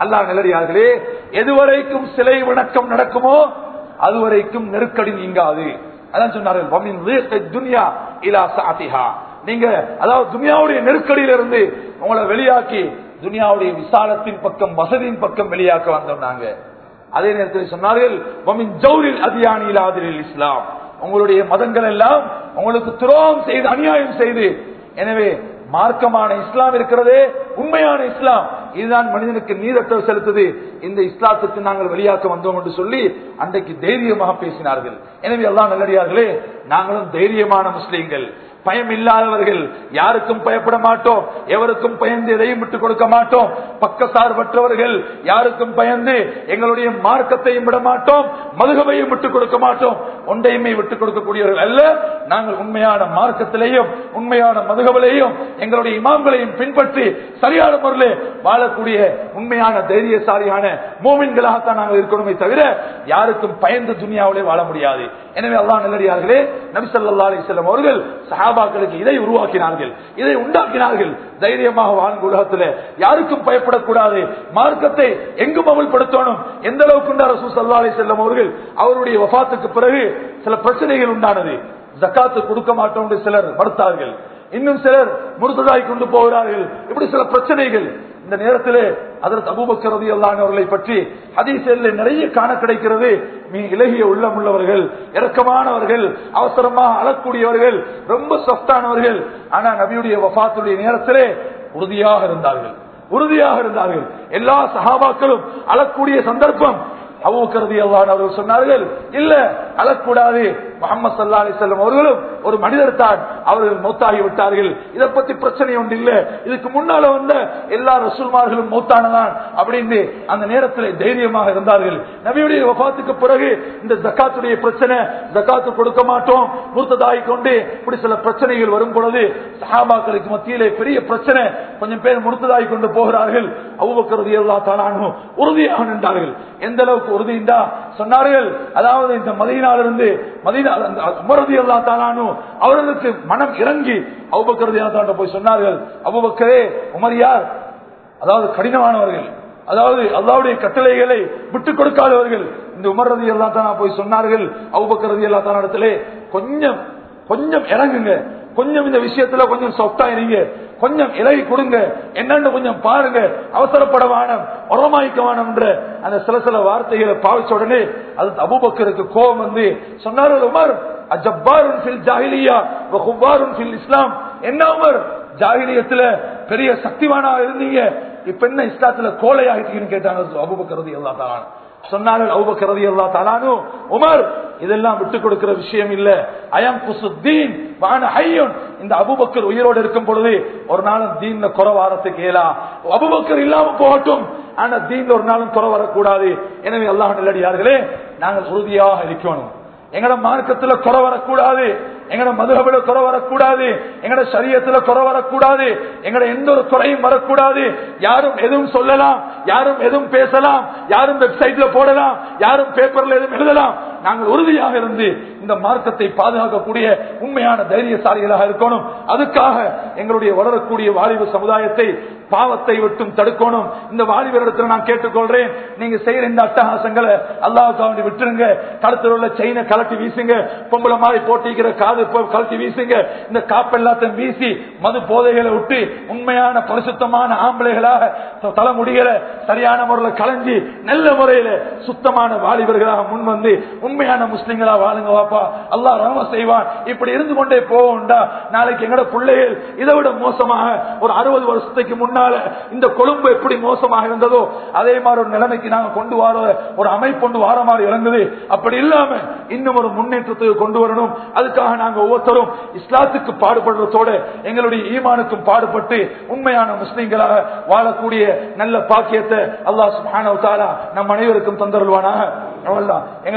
Speaker 2: அல்லாஹ் நிலடியார்களே எதுவரைக்கும் சிலை வணக்கம் நடக்குமோ அதுவரைக்கும் நெருக்கடி நீங்காது அதான் சொன்னார்கள் "வமின் ரீகி துன்யா இலா சாத்திஹா." நீங்க அதாவது துனியாவுடைய நெருக்கடியில இருந்து உங்களை வெளியாக்கி துனியாவுடைய விசாலத்தின் பக்கம் வசதியின் பக்கம் வெளியாக்க வந்தோம் நாங்க அதே நேரத்தில் சொன்னார்கள் "வமின் ஜௌரில் அதியானி இலா அதிரில் இஸ்லாம் உங்களுடைய மதங்கள் எல்லாம் உங்களுக்கு துரோகம் செய்து அநியாயம் செய்து எனவே மார்க்கமான இஸ்லாம் இருக்கிறதே உண்மையான இஸ்லாம் இதுதான் மனிதனுக்கு நீரற்ற செலுத்துது இந்த இஸ்லாத்துக்கு நாங்கள் வெளியாக்க வந்தோம் என்று சொல்லி அன்றைக்கு தைரியமாக பேசினார்கள் எனவே எல்லாம் நல்லடியார்களே நாங்களும் தைரியமான முஸ்லீம்கள் பயம் இல்லாதவர்கள் யாருக்கும் பயப்பட மாட்டோம் எவருக்கும் பயந்து எதையும் விட்டுக் கொடுக்க மாட்டோம் பக்கசார்பற்றவர்கள் யாருக்கும் பயந்து எங்களுடைய மார்க்கத்தையும் விட மாட்டோம் மதுகவையும் விட்டுக் கொடுக்க மாட்டோம் ஒன்றையுமே விட்டுக் கொடுக்கக்கூடியவர்கள் அல்ல நாங்கள் உண்மையான மார்க்கத்திலேயும் உண்மையான மதுகவிலையும் எங்களுடைய இமாம்களையும் பின்பற்றி சரியான முறையில் வாழக்கூடிய உண்மையான தைரியசாலியான மூமின்களாகத்தான் நாங்கள் இருக்கணுமே தவிர யாருக்கும் பயந்து துனியாவிலே வாழ முடியாது எனவே அல்லாஹ் நல்லடியார்களே நபி ஸல்லல்லாஹு அலைஹி வஸல்லம் அவர்கள் சஹாபாக்களுக்கு இதை உருவாக்கினார்கள் இதை உண்டாக்கினார்கள் தைரியமாக வாழ்ந்த உலகத்தில் யாருக்கும் பயப்படக்கூடாது மார்க்கத்தை எங்கும் அமல்படுத்தணும் எந்த அளவுக்கு ரசூல் ஸல்லல்லாஹு அலைஹி வஸல்லம் அவர்கள் அவருடைய வஃபாத்துக்கு பிறகு சில பிரச்சனைகள் உண்டானது ஜக்காத்து கொடுக்க மாட்டோம் என்று சிலர் மறுத்தார்கள் இன்னும் சிலர் முருத்ததாய் கொண்டு போகிறார்கள் இப்படி சில பிரச்சனைகள் இந்த நேரத்திலே அதற்கு அபூபக்கரதி அல்லானவர்களை பற்றி ஹதீசில் நிறைய காண கிடைக்கிறது மிக இலகிய உள்ளம் உள்ளவர்கள் இரக்கமானவர்கள் அவசரமாக அழக்கூடியவர்கள் ரொம்ப சொஃப்டானவர்கள் ஆனா நபியுடைய வஃபாத்துடைய நேரத்திலே உறுதியாக இருந்தார்கள் உறுதியாக இருந்தார்கள் எல்லா சகாபாக்களும் அழக்கூடிய சந்தர்ப்பம் அவ்வக்கரதி அல்லான் அவர்கள் சொன்னார்கள் இல்ல அழக்கூடாது முகமது சல்லா அலி செல்லம் அவர்களும் ஒரு மனிதர் தான் அவர்கள் மௌத்தாகி விட்டார்கள் இதை பத்தி பிரச்சனை ஒன்று இல்ல இதுக்கு முன்னால வந்த எல்லா ரசூல்மார்களும் மௌத்தானதான் அப்படின்னு அந்த நேரத்தில் தைரியமாக இருந்தார்கள் நபியுடைய வபாத்துக்கு பிறகு இந்த ஜக்காத்துடைய பிரச்சனை ஜக்காத்து கொடுக்க மாட்டோம் மூர்த்ததாகி கொண்டு இப்படி சில பிரச்சனைகள் வரும் பொழுது சஹாபாக்களுக்கு மத்தியிலே பெரிய பிரச்சனை கொஞ்சம் பேர் முழுத்ததாகி கொண்டு போகிறார்கள் அவ்வக்கரதி எல்லா தானானும் உறுதியாக நின்றார்கள் எந்த அளவுக்கு உறுதிண்டா சொன்னார்கள் அதாவது இந்த மதியினாலிருந்து மதினா உமரதி அல்லா தானானு அவர்களுக்கு மனம் இறங்கி அவுபக்கரதி அல்லா போய் சொன்னார்கள் அபுபக்கரே உமர் யார் அதாவது கடினமானவர்கள் அதாவது அல்லாவுடைய கட்டளைகளை விட்டுக் கொடுக்காதவர்கள் இந்த உமரதி அல்லா தானா போய் சொன்னார்கள் அவுபக்கரதி அல்லா தானா இடத்திலே கொஞ்சம் கொஞ்சம் இறங்குங்க கொஞ்சம் இந்த விஷயத்துல கொஞ்சம் சொத்தா இருங்க கொஞ்சம் இலகி கொடுங்க என்னன்னு கொஞ்சம் பாருங்க அவசரப்பட வேணும் உரமாய்க்க வேணும் என்ற அந்த சில சில வார்த்தைகளை பாவிச்ச உடனே அது அபுபக்கருக்கு கோபம் வந்து சொன்னார்கள் உமர் அஜப்பாருன் ஃபில் ஜாஹிலியா குபாருன் ஃபில் இஸ்லாம் என்ன உமர் ஜாகிலியத்துல பெரிய சக்திவானா இருந்தீங்க இப்ப என்ன இஸ்லாத்துல கோலை ஆகிட்டீங்கன்னு கேட்டாங்க அபுபக்கரது எல்லா தான் சொன்னார்கள் அவுபக்கரதி அல்லா தாலானு உமர் இதெல்லாம் விட்டுக் கொடுக்கிற விஷயம் இல்ல அயம் குசுத்தீன் வான ஹையுன் இந்த அபுபக்கர் உயிரோடு இருக்கும் பொழுது ஒரு நாளும் தீன்ல குறை வாரத்துக்கு இயலா அபுபக்கர் இல்லாம போகட்டும் ஆனா தீன்ல ஒரு நாளும் குறை வரக்கூடாது எனவே அல்லாஹ் நல்லடியார்களே நாங்கள் உறுதியாக இருக்கணும் எங்கட மார்க்கத்துல குறை வரக்கூடாது எங்கட மதுகபில குறை வரக்கூடாது எங்கட சரியத்துல குறை வரக்கூடாது எங்கட எந்த ஒரு குறையும் வரக்கூடாது யாரும் எதுவும் சொல்லலாம் யாரும் எதுவும் பேசலாம் யாரும் வெப்சைட்ல போடலாம் யாரும் பேப்பர்ல எதுவும் எழுதலாம் நாங்கள் உறுதியாக இருந்து இந்த மார்க்கத்தை பாதுகாக்கக்கூடிய உண்மையான தைரியசாலிகளாக இருக்கணும் அதுக்காக எங்களுடைய வளரக்கூடிய வாலிப சமுதாயத்தை பாவத்தை விட்டும் தடுக்கணும் இந்த வாலிபரிடத்தில் நான் கேட்டுக்கொள்றேன் நீங்க செய்யற இந்த அட்டகாசங்களை அல்லாஹ் விட்டுருங்க கழுத்தில் உள்ள செயினை கலட்டி வீசுங்க பொம்பளை மாதிரி போட்டிக்கிற காது கலட்டி வீசுங்க இந்த காப்பு எல்லாத்தையும் வீசி மது போதைகளை விட்டு உண்மையான பரிசுத்தமான ஆம்பளைகளாக தலைமுடிகளை சரியான முறையில் கலைஞ்சி நல்ல முறையில சுத்தமான வாலிபர்களாக முன் வந்து உண்மையான முஸ்லிம்களா வாழுங்க வாப்பா அல்லாஹ் ரஹம செய்வான் இப்படி இருந்து கொண்டே போவோம்டா நாளைக்கு எங்கட பிள்ளைகள் இதை விட மோசமாக ஒரு அறுபது வருஷத்துக்கு முன்னால இந்த கொழும்பு எப்படி மோசமாக இருந்ததோ அதே மாதிரி ஒரு நிலைமைக்கு நாங்க கொண்டு வர ஒரு அமைப்பு கொண்டு வார மாதிரி இறங்குது அப்படி இல்லாம இன்னும் ஒரு முன்னேற்றத்துக்கு கொண்டு வரணும் அதுக்காக நாங்க ஒவ்வொருத்தரும் இஸ்லாத்துக்கு பாடுபடுறதோட எங்களுடைய ஈமானுக்கும் பாடுபட்டு உண்மையான முஸ்லிம்களாக வாழக்கூடிய நல்ல பாக்கியத்தை அல்லாஹ் சுப்ஹானஹு தஆலா நம் அனைவருக்கும் தந்தருள்வானாக அவ்வளவுதான் எங்களுடைய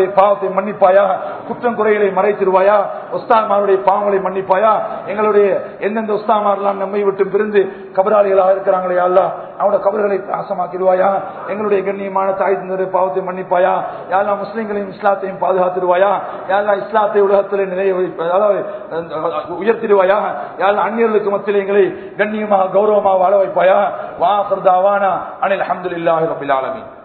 Speaker 2: உஸ்தாமாருடைய பாவத்தை மன்னிப்பாயா குற்றம் குறைகளை மறைத்திருவாயா உஸ்தாமாருடைய பாவங்களை மன்னிப்பாயா எங்களுடைய எந்தெந்த உஸ்தாமாரெல்லாம் நம்மை விட்டு பிரிந்து கபராளிகளாக இருக்கிறாங்களே அல்லா அவனோட கபர்களை நாசமாக்கிடுவாயா எங்களுடைய கண்ணியமான தாய் தந்தருடைய பாவத்தை மன்னிப்பாயா யாரா முஸ்லிம்களையும் இஸ்லாத்தையும் பாதுகாத்துடுவாயா யாரா இஸ்லாத்தை உலகத்தில் நிலைய வைப்ப- அதாவது அஹ், உயர்த்திடுவாயா யாரா அந்நியர்களுக்கு மத்தியில் எங்களை கண்ணியமாக கௌரவமாக வாழ வைப்பாயா வா வானா அனில் அஹமதுல்லாஹி ரபில் ஆலமீன்